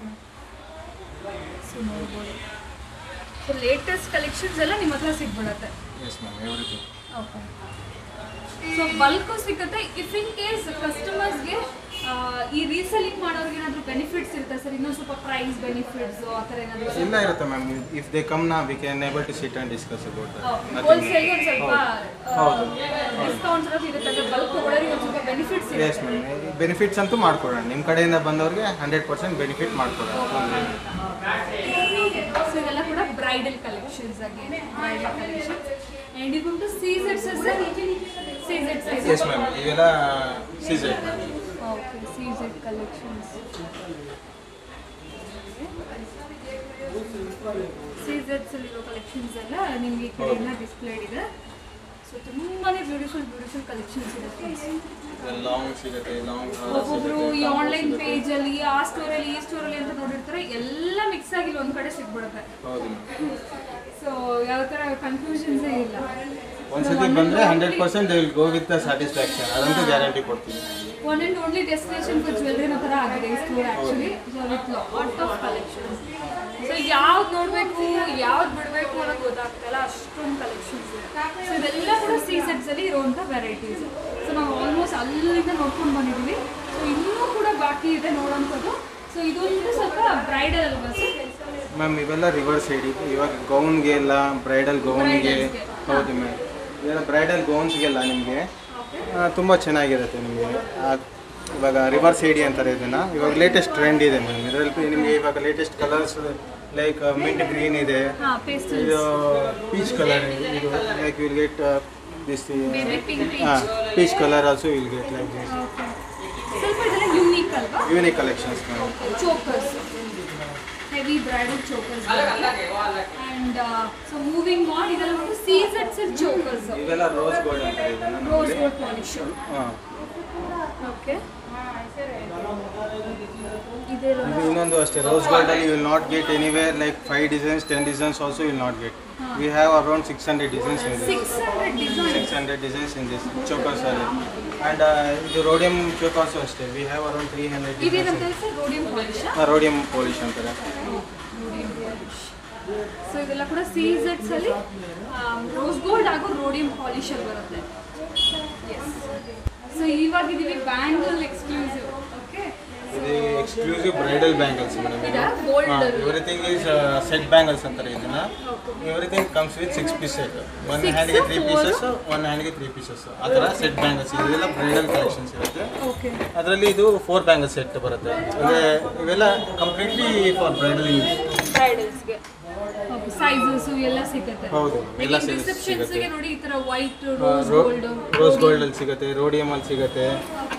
ಸೊ ನೋಡ್ಬೋದು ಸೊ ಲೇಟೆಸ್ಟ್ ಕಲೆಕ್ಷನ್ಸ್ ಎಲ್ಲ ನಿಮ್ಮ ಹತ್ರ ಸಿಗ್ಬಿಡುತ್ತೆ yes ma'am everything okay so bulk ಸಿಗುತ್ತೆ ಇಫ್ ಇನ್ ಕೇಸ್ ಕಸ್ಟಮರ್ಸ್ಗೆ ಈ ರೀಸೆಲಿಂಗ್ ಮಾಡೋರ್ಗೆ ಏನಾದರೂ ಬೆನಿಫಿಟ್ಸ್ ಇರುತ್ತೆ ಸರ್ ಇನ್ನೊಂದು ಸ್ವಲ್ಪ ಪ್ರೈಸ್ ಬೆನಿಫಿಟ್ಸ್ ಆ ಥರ ಏನಾದರೂ ಎಲ್ಲ ಇರುತ್ತೆ ಮ್ಯಾಮ್ ಇಫ್ ದೇ ಕಮ್ ನಾ we can able to sit and discuss about ಹೋಲ್ಸೇಲ್ಗೆ ಒಂದು ಸ್ವಲ್ಪ ಹೌದು. ಡಿಸ್ಕೌಂಟ್ಸ್ ಎಲ್ಲ ಇರುತ್ತೆ ಅಂದರೆ ಬಲ್ಕ್ ತೊಗೊಳೋರಿಗೆ ಒಂದು ಸ್ವಲ್ಪ ಬೆನಿಫಿಟ್ಸ್ ಇದೆ ಎಸ್ ಮ್ಯಾಮ್ ಬೆನಿಫಿಟ್ಸ್ ಅಂತೂ ಮಾಡ್ಕೊಡೋಣ ನಿಮ್ಮ ಕಡೆಯಿಂದ ಬಂದವ್ರಿಗೆ ಹಂಡ್ರೆಡ್ ಪರ್ಸೆಂಟ್ ಬೆನಿಫಿಟ್ ಮಾಡ್ಕೊಡೋಣ ಸೊ ಇದೆಲ್ಲ ಕೂಡ ಬ್ರೈಡಲ್ ಕಲೆಕ್ಷನ್ಸ್ ಆಗಿ ಬ್ರೈಡಲ್ ಕಲೆಕ್ಷನ್ಸ್ ಆ್ಯಂಡ್ ಇದು ಬಂದು ಸೀಸೆಟ್ಸ್ ಸರ್ ಸೀಸೆಟ್ಸ್ ಎಸ್ ಮ್ಯಾಮ್ ಇವೆಲ್ಲ ಸೀಸನ್ ಮ್ಯಾಮ್ ಓಕೆ ಸೀಸೆಡ್ ಕಲೆಕ್ಷನ್ಸ್ ಸೀಸೆಡ್ಸ್ ಅಲ್ಲಿರೋ ಕಲೆಕ್ಷನ್ಸ್ ಎಲ್ಲ ನಿಮಗೆ ಈ ಕಡೆಯಿಂದ ಡಿಸ್ಪ್ಲೇಡ್ ಇದೆ ಸೊ ತುಂಬಾನೇ ಬ್ಯೂಟಿಫುಲ್ ಬ್ಯೂಟಿಫುಲ್ ಕಲೆಕ್ಷನ್ಸ್ ಇದೆ friends. ಲಾಂಗ್ ಸಿಗುತ್ತೆ ಲಾಂಗ್ ಒಬ್ಬೊಬ್ರು ಈ ಆನ್ಲೈನ್ ಪೇಜ್ ಅಲ್ಲಿ ಆ ಸ್ಟೋರಲ್ಲಿ ಈ ಸ್ಟೋರಲ್ಲಿ ಅಂತ ನೋಡಿರ್ತಾರೆ ಎಲ್ಲ ಮಿಕ್ಸ್ ಆಗಿ ಇಲ್ಲಿ ಒಂದ್ ಕಡೆ ಸಿಗ್ಬಿಡುತ್ತೆ ಹೌದು ಮ್ಯಾಮ್ ಸೊ ಯಾವ ತರ ಕನ್ಫ್ಯೂಷನ್ಸೇ ಇಲ್ಲ ಒಂದ್ಸತಿ ಬಂದರೆ hundred percent they will go with the satisfaction ಅದಂತೂ ಗ್ಯಾರಂಟಿ ಕೊಡ್ತೀನಿ one and only destination for jewellery ಥರ ಆಗಿದೆ ಈ store actually so with lot of collections so ಯಾವ್ದು ನೋಡಬೇಕು ಯಾವ್ದು ಬಿಡಬೇಕು ಅನ್ನೋದು ಗೊತ್ತಾಗ್ತಲ್ಲ ಅಷ್ಟೊಂದು ಕಲೆಕ್ಷನ್ಸ್ ಇದೆ ಸೊ ಇದೆಲ್ಲ ಕೂಡ ಸಿ ಸೆಟ್ಸಲ್ಲಿ ಇರುವಂಥ ವೆರೈಟೀಸ್ ಸೊ ನಾವು ಆಲ್ಮೋಸ್ಟ್ ಅಲ್ಲಿಂದ ನೋಡ್ಕೊಂಡು ಬಂದಿದ್ದೀವಿ ಸೊ ಇನ್ನೂ ಕೂಡ ಬಾಕಿ ಇದೆ ನೋಡೋಂಥದ್ದು ಸೊ ಇದೊಂದು ಸ್ವಲ್ಪ ಬ್ರೈಡಲ್ ಅಲ್ವಾ ಸರ್ ಮ್ಯಾಮ್ ಇವೆಲ್ಲ ರಿವರ್ಸ್ ಸೈಡ್ ಇವಾಗ ಗೌನ್ಗೆ ಎಲ್ಲ ಬ್ರೈಡಲ್ ಗೌನ್ಗೆ Bridalsಗೆ. ಹೌದು ಮ್ಯಾಮ್ ಇವೆಲ್ಲ ಬ್ರೈಡಲ್ ಗೌನ್ಸ್ಗೆಲ್ಲ ನಿಮಗೆ ತುಂಬ ಚೆನ್ನಾಗಿರುತ್ತೆ ನಿಮಗೆ ಇವಾಗ ರಿವರ್ಸ್ ಐಡಿ ಅಂತಾರೆ ಇದನ್ನು ಇವಾಗ ಲೇಟೆಸ್ಟ್ ಟ್ರೆಂಡ್ ಇದೆ ಮ್ಯಾಮ್ ಇದರಲ್ಲಿ ನಿಮಗೆ ಇವಾಗ latest colours like mint green ಇದೆ ಹಾಂ ಪೇಸ್ಟಲ್ ಇದು ಪೀಚ್ ಕಲರ್ ಇದು like will get this baby pink ಹಾಂ peach colour also will get like this okay ಸ್ವಲ್ಪ ಇದೆಲ್ಲ ಯೂನಿಕ್ ಅಲ್ವಾ unique collections ma'am chokers heavy bridal chokers and uh, so moving on ಇದೆಲ್ಲ ಒಂದು ಸೀಸೆಟ್ಸ್ ಚೋಕರ್ಸ್ ಇವೆಲ್ಲ ರೋಸ್ ಗೋಲ್ಡ್ ಅಂತಾರೆ ಇದನ್ನು ರೋಸ್ ಗೋಲ್ಡ್ ಪಾಲಿಶ್ ಹಾಂ ಓಕೆ ಇದೆ ಇದು ಇನ್ನೊಂದು ಅಷ್ಟೇ ರೋಸ್ ಗೋಲ್ಡ್ ಅಲ್ಲಿ will not get anywhere like five designs ten designs also will not get we have around six hundred designs in this six hundred design six hundred designs in this chokers ಅಲ್ಲಿ and ಇದು rhodium chokers ಅಷ್ಟೇ we have around three hundred ಇದೇನಂತ designs sir rhodium polish rhodium polish ಅಂತಾರೆ rhodium polish so ಇದೆಲ್ಲ ಕೂಡ ಸೀಸೆಟ್ಸ್ ಅಲ್ಲಿ rose gold ಹಾಗೂ ರೋಡಿಯಂ ಪಾಲಿಶ್ ಅಲ್ಲಿ ಬರುತ್ತೆ ಎಸ್ ಸೊ ಇವಾಗ ಇದೀವಿ ಬ್ಯಾಂಗಲ್ ಎಕ್ಸ್ಕ್ಲೂಸಿವ್ ಓಕೆ ಇದು ಎಕ್ಸ್ಕ್ಲೂಸಿವ್ ಬ್ರೈಡಲ್ ಬ್ಯಾಂಗಲ್ಸ್ ಮೇಡಮ್ ಇದಾ gold everything is set bangles ಅಂತಾರೆ ಇದನ್ನ everything comes with six piece set one Six, ಹ್ಯಾಂಡ್ಗೆ ತ್ರೀ four. ಪೀಸಸ್ ಒನ್ ಹ್ಯಾಂಡ್ಗೆ ತ್ರೀ ಪೀಸಸ್ ಆ ಥರ ಸೆಟ್ ಬ್ಯಾಂಗಲ್ಸ್ ಇದೆಲ್ಲ ಬ್ರೈಡಲ್ ಕಲೆಕ್ಷನ್ಸ್ ಇರುತ್ತೆ ಓಕೆ ಅದರಲ್ಲಿ ಇದು ಫೋರ್ ಬ್ಯಾಂಗಲ್ ಸೆಟ್ ಬರುತ್ತೆ ಅಂದರೆ ಇವೆಲ್ಲ ಕಂಪ್ಲೀಟ್ಲಿ ಫಾರ್ ಬ್ರೈಡಲ್ ಯೂಸ್ ಬ್ರೈಡಲ್ಸ್ಗೆ ಸೈಜಸ್ ಎಲ್ಲ ಸಿಗುತ್ತೆ ಹೌದು ಎಲ್ಲ sizes ರಿಸೆಪ್ಷನ್ಸ್ಗೆ ಸಿಗುತ್ತೆ ನೋಡಿ ಈ ತರ ವೈಟ್ ರೋಸ್ ಗೋಲ್ಡ್ ರೋಸ್ ಗೋಲ್ಡಲ್ಲಿ ಸಿಗುತ್ತೆ ರೋಡಿಯಮ್ ಅಲ್ಲಿ ಸಿಗುತ್ತೆ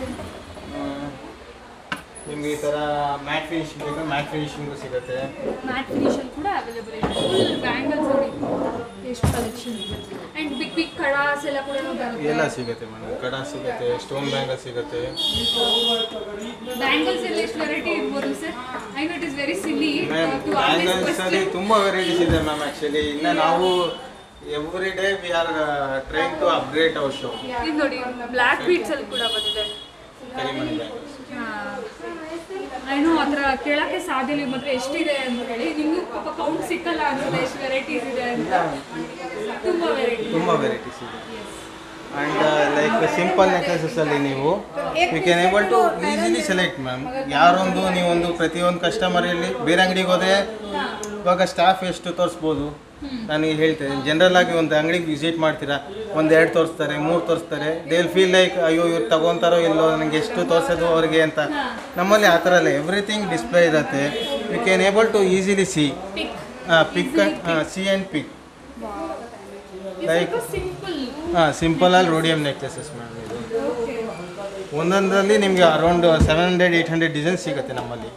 ನಿಮ್ಗೆ ಈ ಥರ ಮ್ಯಾಟ್ ಫಿನಿಶಿಂಗ್ ಬೇಕಾದ್ರೆ ಮ್ಯಾಟ್ ಫಿನಿಶಿಂಗು ಸಿಗುತ್ತೆ ಮ್ಯಾಟ್ ಫಿನಿಶ್ ಅಲ್ಲಿ ಕೂಡ ಅವೈಲೇಬಲ್ ಇದೆ ಫುಲ್ ಬ್ಯಾಂಗಲ್ಸ್ ನೋಡಿ ಎಷ್ಟು ಕಲೆಕ್ಷನ್ ಇದೆ ಅಂಡ್ ಬಿಗ್ ಬಿಗ್ ಕಡಾಸ್ ಎಲ್ಲ ಕೂಡ ಬರುತ್ತೆ ಎಲ್ಲ ಸಿಗುತ್ತೆ ಮೇಡಮ್ ಕಡ ಸಿಗುತ್ತೆ ಸ್ಟೋನ್ ಬ್ಯಾಂಗಲ್ ಸಿಗುತ್ತೆ ಬ್ಯಾಂಗಲ್ಸ್ ಎಲ್ಲ ಎಷ್ಟು ವೆರೈಟಿ ಇರ್ಬೋದು sir I know it is very silly ma'am to bangles ಅಲ್ಲಿ ತುಂಬ ವೆರೈಟೀಸ್ ಇದೆ ಮ್ಯಾಮ್ ಆ್ಯಕ್ಚುಲಿ ಇನ್ನು ನಾವು every day we are trying to upgrade our show ಇದು ನೋಡಿ ಬ್ಲ್ಯಾಕ್ ಬೀಟ್ಸ್ ಅಲ್ಲಿ ಕೂಡ ಬಂದಿದೆ ಕರಿಮಣಿ ಬ್ಯಾಂಗಲ್ಸ್ ಏನೋ ಆ ಥರ ಕೇಳಕ್ಕೆ ಸಾಧ್ಯ ಇಲ್ಲ ಮಾತ್ರ ಎಷ್ಟಿದೆ ಅಂತ ಹೇಳಿ ನಿಮಗೂ ಪಾಪ ಕೌಂಟ್ ಸಿಕ್ಕಲ್ಲ ಅನ್ಸುತ್ತೆ ಎಷ್ಟು ವೆರೈಟೀಸ್ ಇದೆ ಅಂತ ತುಂಬ ವೆರೈಟಿ ತುಂಬ ವೆರೈಟೀಸ್ ಇದೆ ಆ್ಯಂಡ್ ಲೈಕ್ ಸಿಂಪಲ್ ನೆಕ್ಲೆಸಸ್ ಅಲ್ಲಿ ನೀವು you can able to easily select ma'am ಯಾರೊಂದು ನೀವೊಂದು ಪ್ರತಿಯೊಂದು ಕಸ್ಟಮರಲ್ಲಿ ಬೇರೆ ಅಂಗಡಿಗೆ ಹೋದರೆ ಇವಾಗ ಸ್ಟಾಫ್ ಎಷ್ಟು ತೋರಿಸ್ಬೋದು ನನಗೆ ಹೇಳ್ತೇನೆ ಜನರಲ್ ಆಗಿ ಒಂದು ಅಂಗಡಿಗೆ ವಿಸಿಟ್ ಮಾಡ್ತೀರಾ ಒಂದು ಎರಡು ತೋರಿಸ್ತಾರೆ ಮೂರು ತೋರಿಸ್ತಾರೆ ದೇ ವಿಲ್ ಫೀಲ್ ಲೈಕ್ ಅಯ್ಯೋ ಇವ್ರು ತಗೊಂತಾರೋ ಇಲ್ಲೋ ನನಗೆ ಎಷ್ಟು ತೋರಿಸೋದು ಅವ್ರಿಗೆ ಅಂತ ನಮ್ಮಲ್ಲಿ ಆ ಥರ ಇಲ್ಲ ಎವ್ರಿಥಿಂಗ್ ಡಿಸ್ಪ್ಲೇ ಇರುತ್ತೆ you can able to easily see pick pick see and pick like simple ಹಾಂ ಸಿಂಪಲ್ ಆಗಿ ರೋಡಿಯಂ ನೆಕ್ಲೆಸಸ್ ಮ್ಯಾಮ್ ಇದು ಒಂದೊಂದರಲ್ಲಿ ನಿಮಗೆ around seven hundred eight hundred design ಸಿಗುತ್ತೆ ನಮ್ಮಲ್ಲಿ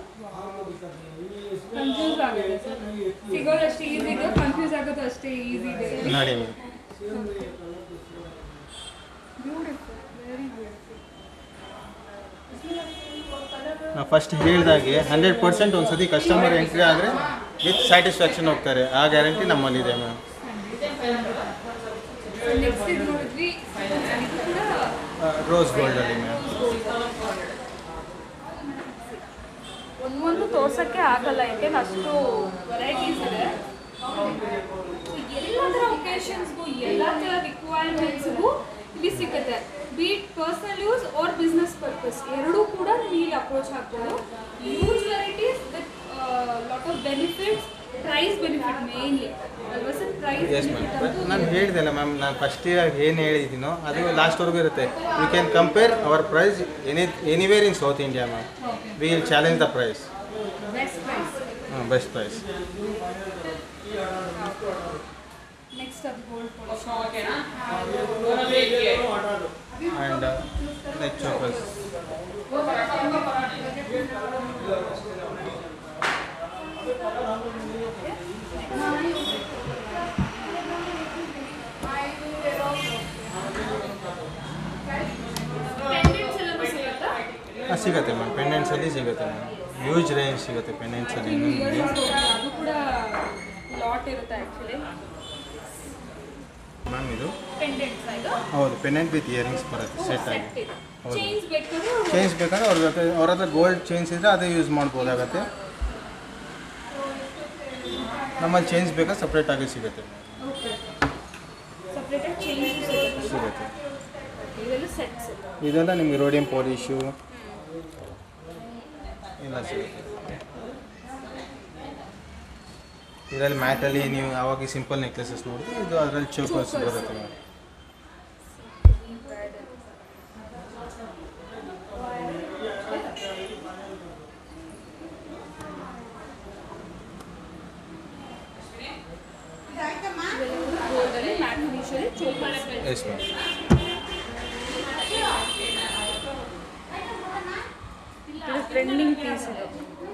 ಕನ್ಫ್ಯೂಸ್ ಆಗುತ್ತೆ ಸರ್ ಸಿಗೋದು ಅಷ್ಟೇ ಈಸಿ ಇದೆ ಕನ್ಫ್ಯೂಸ್ ಆಗೋದು ಅಷ್ಟೇ ಈಸಿ ಇದೆ ನೋಡಿ ನಾವು ಫಸ್ಟ್ ಹೇಳಿದಾಗೆ ಹಂಡ್ರೆಡ್ ಪರ್ಸೆಂಟ್ ಒಂದು ಸತಿ ಕಸ್ಟಮರ್ ಎಂಟ್ರಿ ಆದರೆ ವಿತ್ ಸ್ಯಾಟಿಸ್ಫ್ಯಾಕ್ಷನ್ ಹೋಗ್ತಾರೆ ಆ ಗ್ಯಾರಂಟಿ ನಮ್ಮಲ್ಲಿದೆ ಮ್ಯಾಮ್ ನೆಕ್ಸ್ಟ್ ಇದು ನೋಡಿದ್ವಿ ಇದು ಕೂಡ ರೋಸ್ ಗೋಲ್ಡಲ್ಲಿ ಮ್ಯಾಮ್ ಒಂದೊಂದು ತೋರ್ಸೋಕ್ಕೆ ಆಗಲ್ಲ ಯಾಕೆಂದ್ರೆ ಅಷ್ಟು ವೆರೈಟೀಸ್ ಇದೆ ಎಲ್ಲ ಥರ ಒಕೇಶನ್ಸ್ಗೂ ಎಲ್ಲ ಥರ ರಿಕ್ವೈರ್ಮೆಂಟ್ಸ್ಗೂ ಇಲ್ಲಿ ಸಿಗುತ್ತೆ be it personal use or business purpose ಎರಡೂ ಕೂಡ ನೀವು ಇಲ್ಲಿ ಅಪ್ರೋಚ್ ಆಗ್ಬೋದು use varieties with lot of benefits price benefit mainly ಅಲ್ವಾ ಸರ್ ಪ್ರೈಸ್ ಎಸ್ ಮ್ಯಾಮ್ ನಾನು ಹೇಳಿದೆಲ್ಲ ಮ್ಯಾಮ್ ನಾನು ಫಸ್ಟ್ ಏನು ಹೇಳಿದ್ದೀನೋ ಅದು ಲಾಸ್ಟ್ವರೆಗೂ ಇರುತ್ತೆ you can compare our price any anywhere in South India ma'am we will challenge the price best price ಹಾಂ best price next ಅದು gold and neck chokers pendants ಎಲ್ಲನೂ ಸಿಗುತ್ತಾ ಹಾಂ ಸಿಗುತ್ತೆ ಮ್ಯಾಮ್ ಪೆಂಡೆಂಟ್ಸಲ್ಲಿ ಸಿಗುತ್ತೆ ಮ್ಯಾಮ್ ಹ್ಯೂಜ್ ರೇಂಜ್ ಸಿಗುತ್ತೆ ಪೆಂಡೆಂಟ್ಸಲ್ಲಿ ನಿಮಗೆ ಅದು ಕೂಡ ಲಾಟ್ ಇರುತ್ತೆ ಆ್ಯಕ್ಚುಲಿ ಮ್ಯಾಮ್ ಇದು ಪೆಂಡೆಂಟ್ಸ್ ಇದು ಹೌದು ಪೆಂಡೆಂಟ್ ವಿತ್ ಇಯರಿಂಗ್ಸ್ ಬರುತ್ತೆ ಸೆಟ್ ಆಗಿ ಸೆಟ್ ಇದೆ ಹೌದು. ಚೇಂಜ್ ಬೇಕಾದ್ರೆ ಚೇಂಜ್ ಬೇಕಾದ್ರೆ ಅವ್ರ ಜೊತೆ ಅವ್ರ ಹತ್ರ ಗೋಲ್ಡ್ ಚೇಂಜ್ ಇದ್ದರೆ ಅದೇ ಯೂಸ್ ಮಾಡ್ಬೋದಾಗತ್ತೆ ನಮ್ಮಲ್ಲಿ ಚೇಂಜ್ ಬೇಕಾದ್ರೆ ಸಪ್ರೇಟಾಗಿ ಸಿಗುತ್ತೆ ಓಕೆ ಸಪ್ರೇಟಾಗಿ ಚೇಂಜ್ ಸಿಗುತ್ತೆ ಸಿಗುತ್ತೆ ಇದೆಲ್ಲ ಸೆಟ್ಸ್ ಇದೆಲ್ಲ ನಿಮಗೆ ರೋಡಿಯಂ ಪಾಲಿಶು ಎಲ್ಲ ಸಿಗುತ್ತೆ ಇದರಲ್ಲಿ ಮ್ಯಾಟಲ್ಲಿ ನೀವು ಯಾವಾಗ ಸಿಂಪಲ್ ನೆಕ್ಲೆಸಸ್ ನೋಡಿದ್ರೆ ಇದು ಅದರಲ್ಲಿ ಚೋಕರ್ಸ್ ಬರುತ್ತೆ ಮ್ಯಾಮ್ ಗೋಲ್ಡಲ್ಲಿ ಮ್ಯಾಟ್ ಫಿನಿಶಲ್ಲಿ ಚೋಕರ್ ಎಸ್ ಮ್ಯಾಮ್ ಇದು ಟ್ರೆಂಡಿಂಗ್ ಪೀಸ್ ಇದು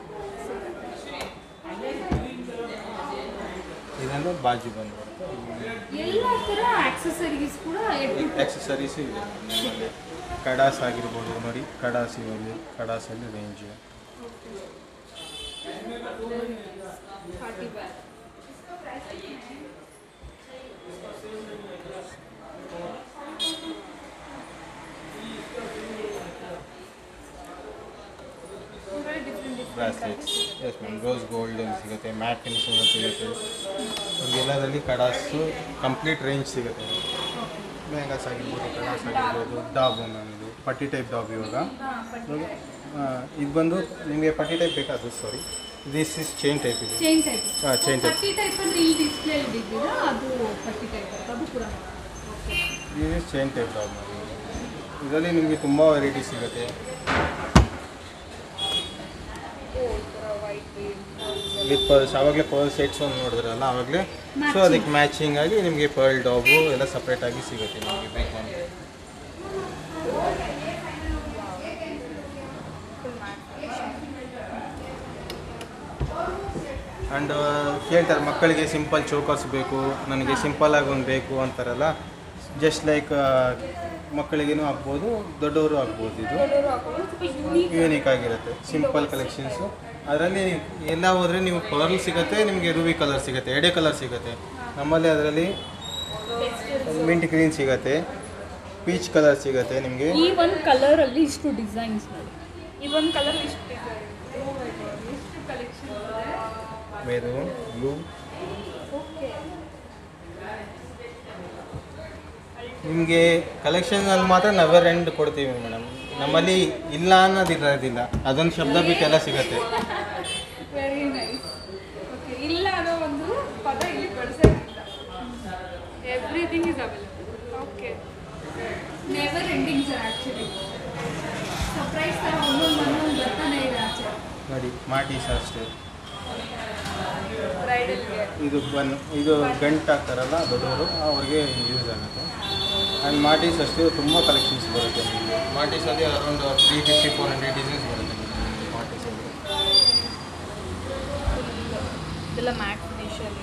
ಇದನ್ನು ಬಾಜು ಬಂದು ಎಲ್ಲ ಥರ ಆಕ್ಸೆಸರೀಸ್ ಕೂಡ ಎಡ್- ಆಕ್ಸೆಸರೀಸ್ ಇದೆ ನಮ್ಮಲ್ಲಿ ಕಡಾಸ್ ಆಗಿರ್ಬೋದು ನೋಡಿ ಕಡಾಸ್ ಇವಾಗ ಕಡಾಸಲ್ಲಿ range party bag bracelets yes ma'am rose gold ಸಿಗುತ್ತೆ ಮ್ಯಾಟ್ ಫಿನಿಶಿಂಗ್ ಸಿಗುತ್ತೆ ಎಲ್ಲದರಲ್ಲಿ ಕಡಾಸು ಕಂಪ್ಲೀಟ್ ರೇಂಜ್ ಸಿಗುತ್ತೆ ಲೆಹಂಗಾಸ್ ಆಗಿರ್ಬೋದು ಕಡಾಸ್ ಆಗಿರ್ಬೋದು ಡಾಬು ಮ್ಯಾಮ್ ಇದು ಪಟ್ಟಿ ಟೈಪ್ ಡಾಬ್ ಇವಾಗ ಇವಾಗ, ಆ, ಇದು ಬಂದು ನಿಮಗೆ ಪಟ್ಟಿ ಟೈಪ್ ಬೇಕಾದ್ರು sorry this is chain type ಇದೆ ಚೈನ್ ಟೈಪ್ ಹಾಂ ಚೈನ್ ಟೈಪ್ ಪಟ್ಟಿ ಟೈಪ್ ಅಂದ್ರೆ ಇಲ್ಲಿ ಡಿಸ್ಪ್ಲೇ ಬಿದ್ದಿದೆ ಅದು ಪಟ್ಟಿ ಟೈಪ್ ಅದು ಕೂಡ ದಿಸ್ ಇಸ್ ಚೈನ್ ಟೈಪ್ ಡಾಬ್ ಇದರಲ್ಲಿ ನಿಮಗೆ ತುಂಬ ವೆರೈಟಿ ಸಿಗುತ್ತೆ ವಿತ್ ಪರ್ಲ್ಸ್ ಆವಾಗಲೇ ಪರ್ಲ್ ಸೆಟ್ಸ್ ಒಂದು ನೋಡಿದ್ರಲ್ಲ ಆವಾಗಲೇ ಸೊ ಅದಕ್ಕೆ ಮ್ಯಾಚಿಂಗ್ ಆಗಿ ನಿಮಗೆ ಪರ್ಲ್ ಡಾಬು ಎಲ್ಲ ಸಪ್ರೇಟಾಗಿ ಸಿಗುತ್ತೆ ನಿಮಗೆ ಬೇಕು ಅಂದರೆ ಆ್ಯಂಡ್ ಕೇಳ್ತಾರೆ ಮಕ್ಕಳಿಗೆ ಸಿಂಪಲ್ ಚೋಕರ್ಸ್ ಬೇಕು ನನಗೆ ಸಿಂಪಲ್ ಆಗಿ ಒಂದು ಬೇಕು ಅಂತಾರಲ್ಲ ಜಸ್ಟ್ ಲೈಕ್ ಮಕ್ಕಳಿಗೇನು ಆಗ್ಬೋದು ದೊಡ್ಡವರು ಆಗ್ಬೋದು ಇದು ಯೂನಿಕ್ ಆಗಿರುತ್ತೆ ಸಿಂಪಲ್ ಕಲೆಕ್ಷನ್ಸು ಅದರಲ್ಲಿ ಎಲ್ಲ ಹೋದರೆ ನೀವು ಪರ್ಲ್ ಸಿಗುತ್ತೆ ನಿಮಗೆ ರೂಬಿ ಕಲರ್ ಸಿಗುತ್ತೆ ಎಡೆ ಕಲರ್ ಸಿಗುತ್ತೆ ನಮ್ಮಲ್ಲಿ ಅದರಲ್ಲಿ ಮಿಂಟ್ ಗ್ರೀನ್ ಸಿಗುತ್ತೆ ಪೀಚ್ ಕಲರ್ ಸಿಗುತ್ತೆ ನಿಮಗೆ ಈ ಒಂದು ಕಲರ್ ಅಲ್ಲಿ ಇಷ್ಟು ಡಿಸೈನ್ಸ್ ನೋಡಿ ಈ ಒಂದು ಕಲರ್ ಇಷ್ಟು ಡಿಸೈನ್ ಎಷ್ಟು ಕಲೆಕ್ಷನ್ ಮೆರೂನ್ ಬ್ಲೂ ಓಕೆ ನಿಮಗೆ ಕಲೆಕ್ಷನಲ್ಲಿ ಮಾತ್ರ ನವೆರ್ ಎಂಡ್ ಕೊಡ್ತೀವಿ ಮೇಡಮ್ ನಮ್ಮಲ್ಲಿ ಇಲ್ಲ ಅನ್ನೋದು ಇರೋದಿಲ್ಲ ಅದೊಂದು ಶಬ್ದ ಬಿಟ್ಟು ಎಲ್ಲ ಸಿಗುತ್ತೆ very nice okay everything is available okay never ending sir actually surprise ಥರ ಒಂದೊಂದು ಒಂದೊಂದು ಬರ್ತಾನೆ ಇದೆ ಆಚೆ ನೋಡಿ ಮಾಟೀಸ್ ಅಷ್ಟೇ ಬ್ರೈಡಲ್ಗೆ ಇದು ಬನ್ ಇದು ಗಂಟು ಹಾಕ್ತಾರಲ್ಲ ದೊಡ್ಡವರು ಅವ್ರಿಗೆ ಯೂಸ್ ಆಗುತ್ತೆ ಆ್ಯಂಡ್ ಮಾಟೀಸ್ ಅಷ್ಟೇ ತುಂಬ ಕಲೆಕ್ಷನ್ಸ್ ಬರುತ್ತೆ ನಿಮಗೆ ಮಾಟೀಸಲ್ಲಿ around three fifty four hundred designs ಬರುತ್ತೆ ನಿಮಗೆ ಮಾಟೀಸಲ್ಲಿ ಇದೆಲ್ಲ ಮ್ಯಾಟ್ ಫಿನಿಷಲ್ಲಿ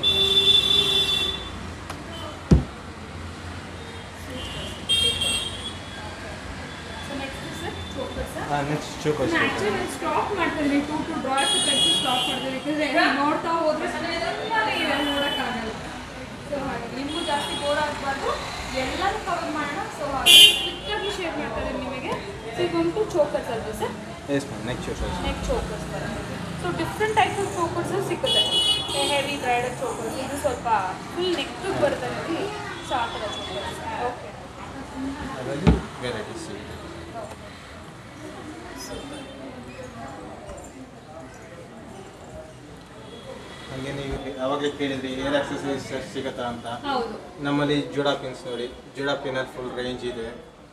ಹಾಂ ನೆಕ್ಸ್ಟ್ ಚೂಪ್ ಅಷ್ಟೇ ಆಕ್ಚುಲಿ ಸ್ಟಾಪ್ ಮಾಡ್ತಿದ್ವಿ ಟೂ ಟು ಡ್ರಾಸ್ ಕಟ್ಟಿ ಸ್ಟಾಪ್ ಮಾಡ್ತಿದ್ವಿ ಯಾಕಂದ್ರೆ ನೋಡ್ತಾ ಹೋದ್ರೆ ತುಂಬಾನೇ ಇದೆ ನೋಡೋಕ್ಕಾಗಲ್ಲ ಸೊ ಹಾಗೆ ನಿಮಗೂ ಜಾಸ್ತಿ ಬೋರ್ ಆಗಬಾರ್ದು ಎಲ್ಲನೂ ಕವರ್ ಮಾಡೋಣ ಸೊ ಹಾಗೆ ಕ್ವಿಕ್ಕಾಗಿ ಶೇರ್ ಮಾಡ್ತಾರೆ ನಿಮಗೆ ಸೊ ಈಗ ಒಂದು ಚೋಕರ್ಸ್ ಅಲ್ವಾ ಸರ್ ಎಸ್ ಮ್ಯಾಮ್ ನೆಕ್ಸ್ಟ್ ಚೂಪ್ ಅಷ್ಟೇ ನೆಕ್ ಚೋಕರ್ಸ್ ಬರುತ್ತೆ so different types of chokers ಸಿಗುತ್ತೆ ಹೆವಿ ಬ್ರೈಡಲ್ ಚೋಕರ್ಸ್ ಇದು ಸ್ವಲ್ಪ ಫುಲ್ ನೆಕ್ ಬರುತ್ತೆ ನೋಡಿ ಸೊ ಆ ಥರ ಚೋಕರ್ಸ್ ಓಕೆ ಅದರಲ್ಲಿ ವೆರೈಟೀಸ್ ಸಿಗುತ್ತೆ ಹಾಗೆ ನೀವು ಯಾವಾಗಲೇ ಕೇಳಿದ್ರಿ ಏರ್ ಆಕ್ಸೆಸರೀಸ್ ಸಿಗುತ್ತಾ ಅಂತ ಹೌದು ನಮ್ಮಲ್ಲಿ ಜುಡಾ ಪಿನ್ಸ್ ನೋಡಿ ಜುಡಾ ಪಿನಲ್ಲಿ ಫುಲ್ ರೇಂಜ್ ಇದೆ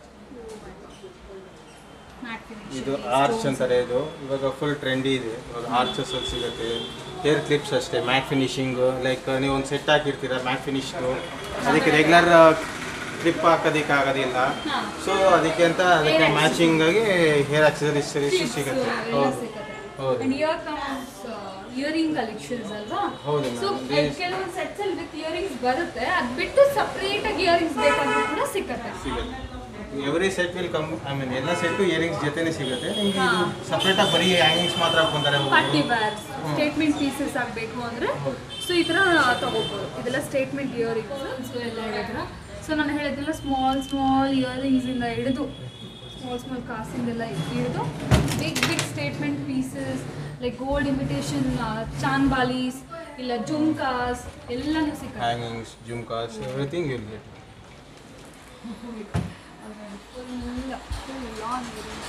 ಮ್ಯಾಟ್ ಫಿನಿಶ್ ಇದು ಆರ್ಚ್ ಅಂತಾರೆ ಇದು ಇವಾಗ ಫುಲ್ ಟ್ರೆಂಡಿ ಇದೆ ಇವಾಗ ಆರ್ಚಸ್ ಅಲ್ಲಿ ಸಿಗುತ್ತೆ ಹೇರ್ ಕ್ಲಿಪ್ಸ್ ಅಷ್ಟೇ ಮ್ಯಾಟ್ ಫಿನಿಶಿಂಗ್ ಲೈಕ್ ನೀವು ಒಂದು ಸೆಟ್ ಹಾಕಿರ್ತೀರ ಮ್ಯಾಟ್ ಫಿನಿಶ್ದು ಅದಕ್ಕೆ ರೆಗ್ಯುಲರ್ ಕ್ಲಿಪ್ ಹಾಕೋದಕ್ಕೆ ಆಗೋದಿಲ್ಲ ಹಾಂ ಸೊ ಅದಕ್ಕೆ ಅಂತ ಅದಕ್ಕೆ ಮ್ಯಾಚಿಂಗ್ ಆಗಿ ಹೇರ್ ಆಕ್ಸೆಸರೀಸ್ ಸಿಗುತ್ತೆ ಹೌದು ಹೌದು and ear comes earring collections ಅಲ್ವಾ ಹೌದು ಸೊ ma'am. There is- ಕೆಲವೊಂದು ಸೆಟ್ಸ್ ಅಲ್ಲಿ ವಿತ್ ಇಯರಿಂಗ್ಸ್ ಬರುತ್ತೆ ಅದ್ ಬಿಟ್ಟು ಸಪ್ರೇಟ್ ಆಗಿ ಇಯರಿಂಗ್ಸ್ ಬೇಕಾದ್ರೂ ಕೂಡ ಸಿಕ್ಕತ್ತೆ ಸಿಗುತ್ತೆ every set will come I mean ಎಲ್ಲ ಸೆಟ್ಟು ಇಯರಿಂಗ್ಸ್ ಜೊತೆನೇ ಸಿಗುತ್ತೆ ನಿಮಗೆ ಇದು ಹಾ. ಸಪ್ರೇಟಾಗಿ ಬರೀ ಹ್ಯಾಂಗಿಂಗ್ಸ್ ಮಾತ್ರ ಹಾಕೊಂತಾರೆ ಪಾರ್ಟಿ ಬ್ಯಾರ್ಸ್ ಸ್ಟೇಟ್ಮೆಂಟ್ ಪೀಸಸ್ ಆಗಬೇಕು ಅಂದ್ರೆ ಹೌದು. ಸೊ ಈ ಥರ ತಗೋಬೋದು ಇದೆಲ್ಲ ಸ್ಟೇಟ್ಮೆಂಟ್ ಇಯರಿಂಗ್ಸ್ ಸೊ ಎಲ್ಲ ಹೇಳಿದ್ರ ಸೊ ನಾನು ಹೇಳಿದ್ದೆಲ್ಲ ಸ್ಮಾಲ್ ಸ್ಮಾಲ್ ಇಯರಿಂಗ್ಸ್ ಇಂದ ಹಿಡಿದು ಸ್ಮಾಲ್ ಸ್ಮಾಲ್ ಕಾಸಿಂದೆಲ್ಲ ಹಿಡಿದು big big statement pieces like gold imitation ಚಾನ್ ಬಾಲೀಸ್ ಇಲ್ಲ ಜುಮ್ಕಾಸ್ ಎಲ್ಲನೂ ಸಿಗುತ್ತೆ hangings jhumkas everything will get full full long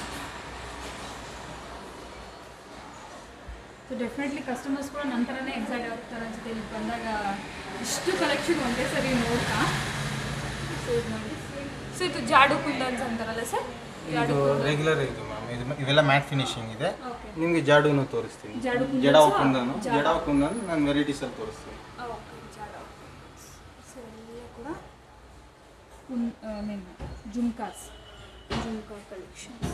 so definitely customers ಕೂಡ ನಂತರನೇ ಎಕ್ಸೈಟ್ ಆಗ್ತಾರೆ ಅನ್ಸುತ್ತೆ ಇಲ್ಲಿ ಬಂದಾಗ ಇಷ್ಟು ಕಲೆಕ್ಷನ್ ಒಂದೇ ಸರಿ ನೋಡ್ತಾ ಸೊ ಇದು ನೋಡಿ ಸೊ ಇದು ಜಾಡು ಕುಂದನ್ಸ್ ಅಂತಾರಲ್ಲ ಸರ್ ಜಾಡು ಇದು ಕುಂದನ್ ರೆಗ್ಯುಲರ್ ಇದು ಮ್ಯಾಮ್ ಇದು ಇವೆಲ್ಲ ಮ್ಯಾಟ್ ಫಿನಿಶಿಂಗ್ ಇದೆ ಓಕೆ ನಿಮಗೆ ಜಾಡುನು ತೋರಿಸ್ತೀನಿ ಜಾಡು ಕುಂದನ್ಸು? ಜಡಾವ್ ಕುಂದನು ಜಾಡು. ಜಡಾವ್ ಕುಂದನ್ ನಾನು ವೆರೈಟೀಸ್ ಅಲ್ಲಿ ತೋರಿಸ್ತೀನಿ ಓಕೆ ಜಾಡು ಸೊ ಎಲ್ಲ ಕೂಡ ಕುನ್ ಮೀನ್ ಜುಮ್ಕಾಸ್ ಜುಮ್ಕಾ ಕಲೆಕ್ಷನ್ಸ್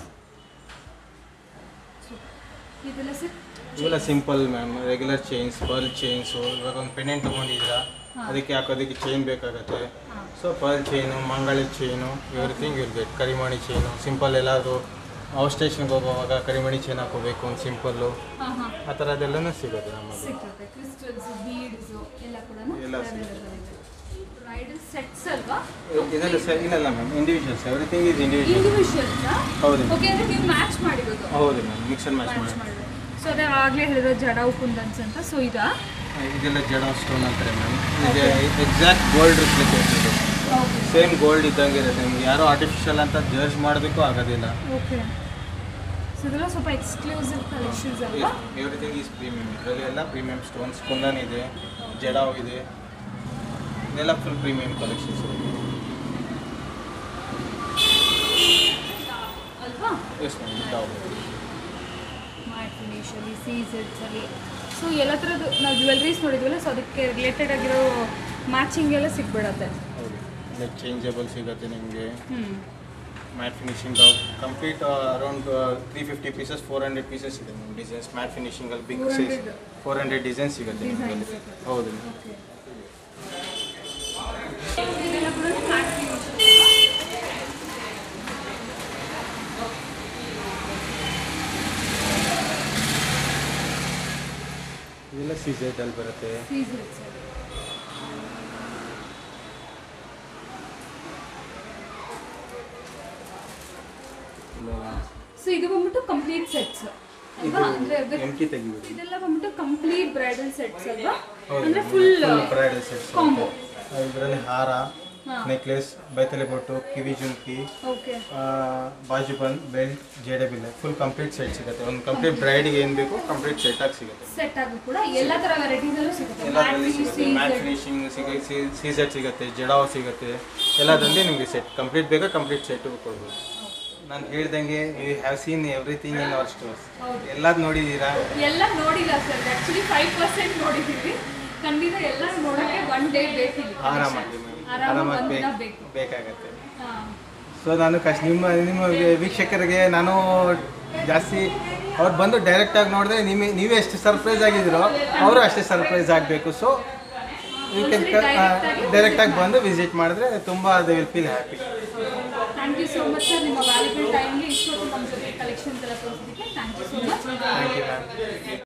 ಇದೆಲ್ಲ ಸರ್ ಇವೆಲ್ಲ simple ma'am regular chains pearl chains ಇವಾಗ ಒಂದು ಪೆಂಡೆಂಟ್ ತೊಗೊಂಡಿದ್ದೀರಾ ಹಾ. ಅದಕ್ಕೆ ಹಾಕೋದಕ್ಕೆ ಚೈನ್ ಬೇಕಾಗತ್ತೆ ಹಾಂ ಸೊ ಪರ್ಲ್ ಚೈನು ಮಂಗಳದ ಚೈನು ಎವ್ರಿಥಿಂಗ್ ವಿಲ್ ಗೆಟ್ ಕರಿಮಣಿ ಚೈನು ಸಿಂಪಲ್ ಎಲ್ಲಾದರೂ ಔಟ್ ಸ್ಟೇಷನ್ಗೆ ಹೋಗುವಾಗ ಕರಿಮಣಿ ಚೈನ್ ಹಾಕೋಬೇಕು ಒಂದು ಸಿಂಪಲ್ಲು ಹಾಂ ಹಾಂ ಆ ಥರದ್ದೆಲ್ಲನೂ ಸಿಗುತ್ತೆ ನಮ್ಮಲ್ಲಿ ಸಿಗ್ತದೆ ಕ್ರಿಸ್ಟಲ್ಸ್ ಬೀಡ್ಸ್ ಎಲ್ಲ ಕೂಡ ಎಲ್ಲ ಸಿಗುತ್ತೆ. ಬ್ರೈಡಲ್ ಸೆಟ್ಸ್ ಅಲ್ವಾ ಇದೆಲ್ಲ ಸ ಇಲ್ಲ ma'am individuals everything is individual individuals ಹೌದು ಓಕೆ ಅಂದ್ರೆ ನೀವು ಮ್ಯಾಚ್ ಮಾಡಿರೋದು ಹೌದು ma'am mix and match match ಮಾಡಿ ಮಾಡಿರೋದು ಸೊ ಅದೇ ಆಗಲೇ ಹೇಳಿರೋ ಜಡಾವ್ ಕುಂದನ್ಸ್ ಅಂತ ಸೊ ಇದಾ ಇದೆಲ್ಲ ಜಡ ಸ್ಟೋನ್ ಅಂತಾರೆ ಮ್ಯಾಮ್ ಇದು ಎಕ್ಸಾಕ್ಟ್ ಗೋಲ್ಡ್ ರಿಪ್ಲಿಕೇಟ್ ಇದು ಓಕೆ ಸೇಮ್ ಗೋಲ್ಡ್ ಇದ್ದಂಗೆ ಇರುತ್ತೆ ನಿಮ್ಗೆ ಯಾರೋ ಆರ್ಟಿಫಿಷಿಯಲ್ ಅಂತ ಜರ್ಜ್ ಮಾಡೋದಕ್ಕೂ ಆಗೋದಿಲ್ಲ ಓಕೆ ಸೊ ಇದೆಲ್ಲ ಸ್ವಲ್ಪ ಎಕ್ಸ್ಕ್ಲೂಸಿವ್ ಕಲೆಕ್ಷನ್ಸ್ ಅಲ್ವಾ ಎವ್ರಿಥಿಂಗ್ ಈಸ್ ಪ್ರೀಮಿಯಮ್ ಇದರಲ್ಲಿ ಎಲ್ಲ ಪ್ರೀಮಿಯಂ ಸ್ಟೋನ್ಸ್ ಕುಂದನ್ ಇದೆ ಜಡಾವ್ ಇದೆ ಇದೆಲ್ಲ ಫುಲ್ ಪ್ರೀಮಿಯಂ ಕಲೆಕ್ಷನ್ಸ್ ಅಲ್ವಾ ಎಸ್ ಮ್ಯಾಮ್ ಜಡಾವ್ ಮ್ಯಾಟ್ ಫಿನಿಷಲ್ಲಿ ಸೀಸೆಟ್ಸಲ್ಲಿ ಸೊ ಎಲ್ಲ ಥರದ್ದು ನಾವು ಜ್ಯುವೆಲ್ರೀಸ್ ನೋಡಿದ್ವಲ್ಲ ಸೊ ಅದಕ್ಕೆ ರಿಲೇಟೆಡ್ ಆಗಿರೋ ಮ್ಯಾಚಿಂಗ್ ಎಲ್ಲ ಸಿಕ್ಬಿಡತ್ತೆ ಹೌದು ಲೈಕ್ ಚೇಂಜಬಲ್ ಸಿಗುತ್ತೆ ನಿಮಗೆ ಹ್ಞೂ matte finishing complete around three fifty pieces four hundred pieces ಇದೆ ನಿಮ್ಮ ಡಿಸೈನ್ಸ್ ಮ್ಯಾಟ್ ಫಿನಿಶಿಂಗಲ್ಲಿ big 400 size four hundred designs ಸಿಗುತ್ತೆ ನಿಮಗೆ Designs ಸಿಗುತ್ತೆ. ಹೌದು ಓಕೆ ಇದೆಲ್ಲ ಕೂಡ ಮ್ಯಾಟ್ ಫಿನಿಷ್ ಇದೆಲ್ಲ ಸೀಸೆಟಲ್ಲಿ ಬರುತ್ತೆ ಸೀಸೆಟ್ಸ್ ಸೊ ಇದು ಬಂದ್ಬಿಟ್ಟು ಕಂಪ್ಲೀಟ್ ಸೆಟ್ಸ್ ಅಲ್ವಾ ಅಂದ್ರೆ with- ಎಂಟಿ ತೆಗಿಬೋದು ಇದೆಲ್ಲ ಬಂದ್ಬಿಟ್ಟು ಕಂಪ್ಲೀಟ್ ಬ್ರೈಡಲ್ ಸೆಟ್ಸ್ ಅಲ್ವಾ ಹೌದು ಅಂದ್ರೆ ಫುಲ್ ಬ್ರೈಡಲ್ ಸೆಟ್ಸ್ ಕಾಂಬೋ ಇದರಲ್ಲಿ ಹಾರ ನೆಕ್ಲೆಸ್ ಬೈತಲೆ ಬೊಟ್ಟು ಕಿವಿ ಜುಮ್ಕಿ ಓಕೆ ಬಾಜು ಬಂದ್ ಬೆಲ್ಟ್ ಜೇಡೆ ಬಿಲ್ಲೆ ಫುಲ್ ಕಂಪ್ಲೀಟ್ ಸೆಟ್ ಸಿಗುತ್ತೆ ಒಂದು ಕಂಪ್ಲೀಟ್ ಬ್ರೈಡ್ಗೆ ಏನು ಬೇಕು ಕಂಪ್ಲೀಟ್ ಸೆಟ್ ಆಗಿ ಸಿಗುತ್ತೆ ಸೆಟ್ ಆಗಿ ಕೂಡ ಎಲ್ಲ ಥರ ವೆರೈಟೀಸಲ್ಲೂ ಸಿಗುತ್ತೆ ಎಲ್ಲದರಲ್ಲಿ ಸಿಗುತ್ತೆ ಮ್ಯಾಟ್ ಫಿನಿಶಿಂಗ್ ಸಿಗುತ್ತೆ ಸಿ ಸೆಟ್ ಸಿಗುತ್ತೆ ಜಡಾವ್ ಸಿಗುತ್ತೆ ಎಲ್ಲದರಲ್ಲಿ ನಿಮಗೆ ಸೆಟ್ ಕಂಪ್ಲೀಟ್ ಬೇಕಾ ಕಂಪ್ಲೀಟ್ ಸೆಟ್ ಕೊಡ್ಬೋದು ನಾನು ಹೇಳ್ದಂಗೆ you have seen everything in our stores ಎಲ್ಲದು ನೋಡಿದ್ದೀರಾ ಎಲ್ಲ ನೋಡಿಲ್ಲ ಸರ್ ಆಕ್ಚುಲಿ ಫೈವ್ ಪರ್ಸೆಂಟ್ ನೋಡಿದ್ದೀವಿ ಖಂಡಿತ ಎಲ್ಲ ನೋಡೋಕ್ಕೆ ಒನ್ ಡೇ ಬೇಕಿಲ್ಲ ಆರಾಮಾಗಿ ಆರಾಮಾಗಿ ಆರಾಮಾಗಿ ಒಂದಿನ ಬೇಕು ಬೇಕು. ಬೇಕಾಗತ್ತೆ ಹಾಂ ಸೊ ನಾನು ಕಷ್ಟ ನಿಮ್ಮ ನಿಮ್ಮ ವೀಕ್ಷಕರಿಗೆ ನಾನು ಜಾಸ್ತಿ ಅವ್ರು ಬಂದು ಡೈರೆಕ್ಟಾಗಿ ನೋಡಿದ್ರೆ ನಿಮಗೆ ನೀವೇ ಎಷ್ಟು ಸರ್ಪ್ರೈಸ್ ಆಗಿದ್ದೀರೋ ಅವರು ಅಷ್ಟೇ ಸರ್ಪ್ರೈಸ್ ಆಗಬೇಕು ಸೊ ಯು ಕ್ಯಾನ್ ಡೈರೆಕ್ಟಾಗಿ ಬಂದು ವಿಸಿಟ್ ಮಾಡಿದ್ರೆ ತುಂಬ they will feel happy thank you so much sir ನಿಮ್ಮ ವ್ಯಾಲ್ಯೂಬಲ್ ಟೈಮ್ಗೆ ಇಷ್ಟೊತ್ತು ನಮ್ಮ ಜೊತೆ ಕಲೆಕ್ಷನ್ಸ್ ಎಲ್ಲ ತೋರಿಸಿದ್ದಕ್ಕೆ thank you so much thank you ma'am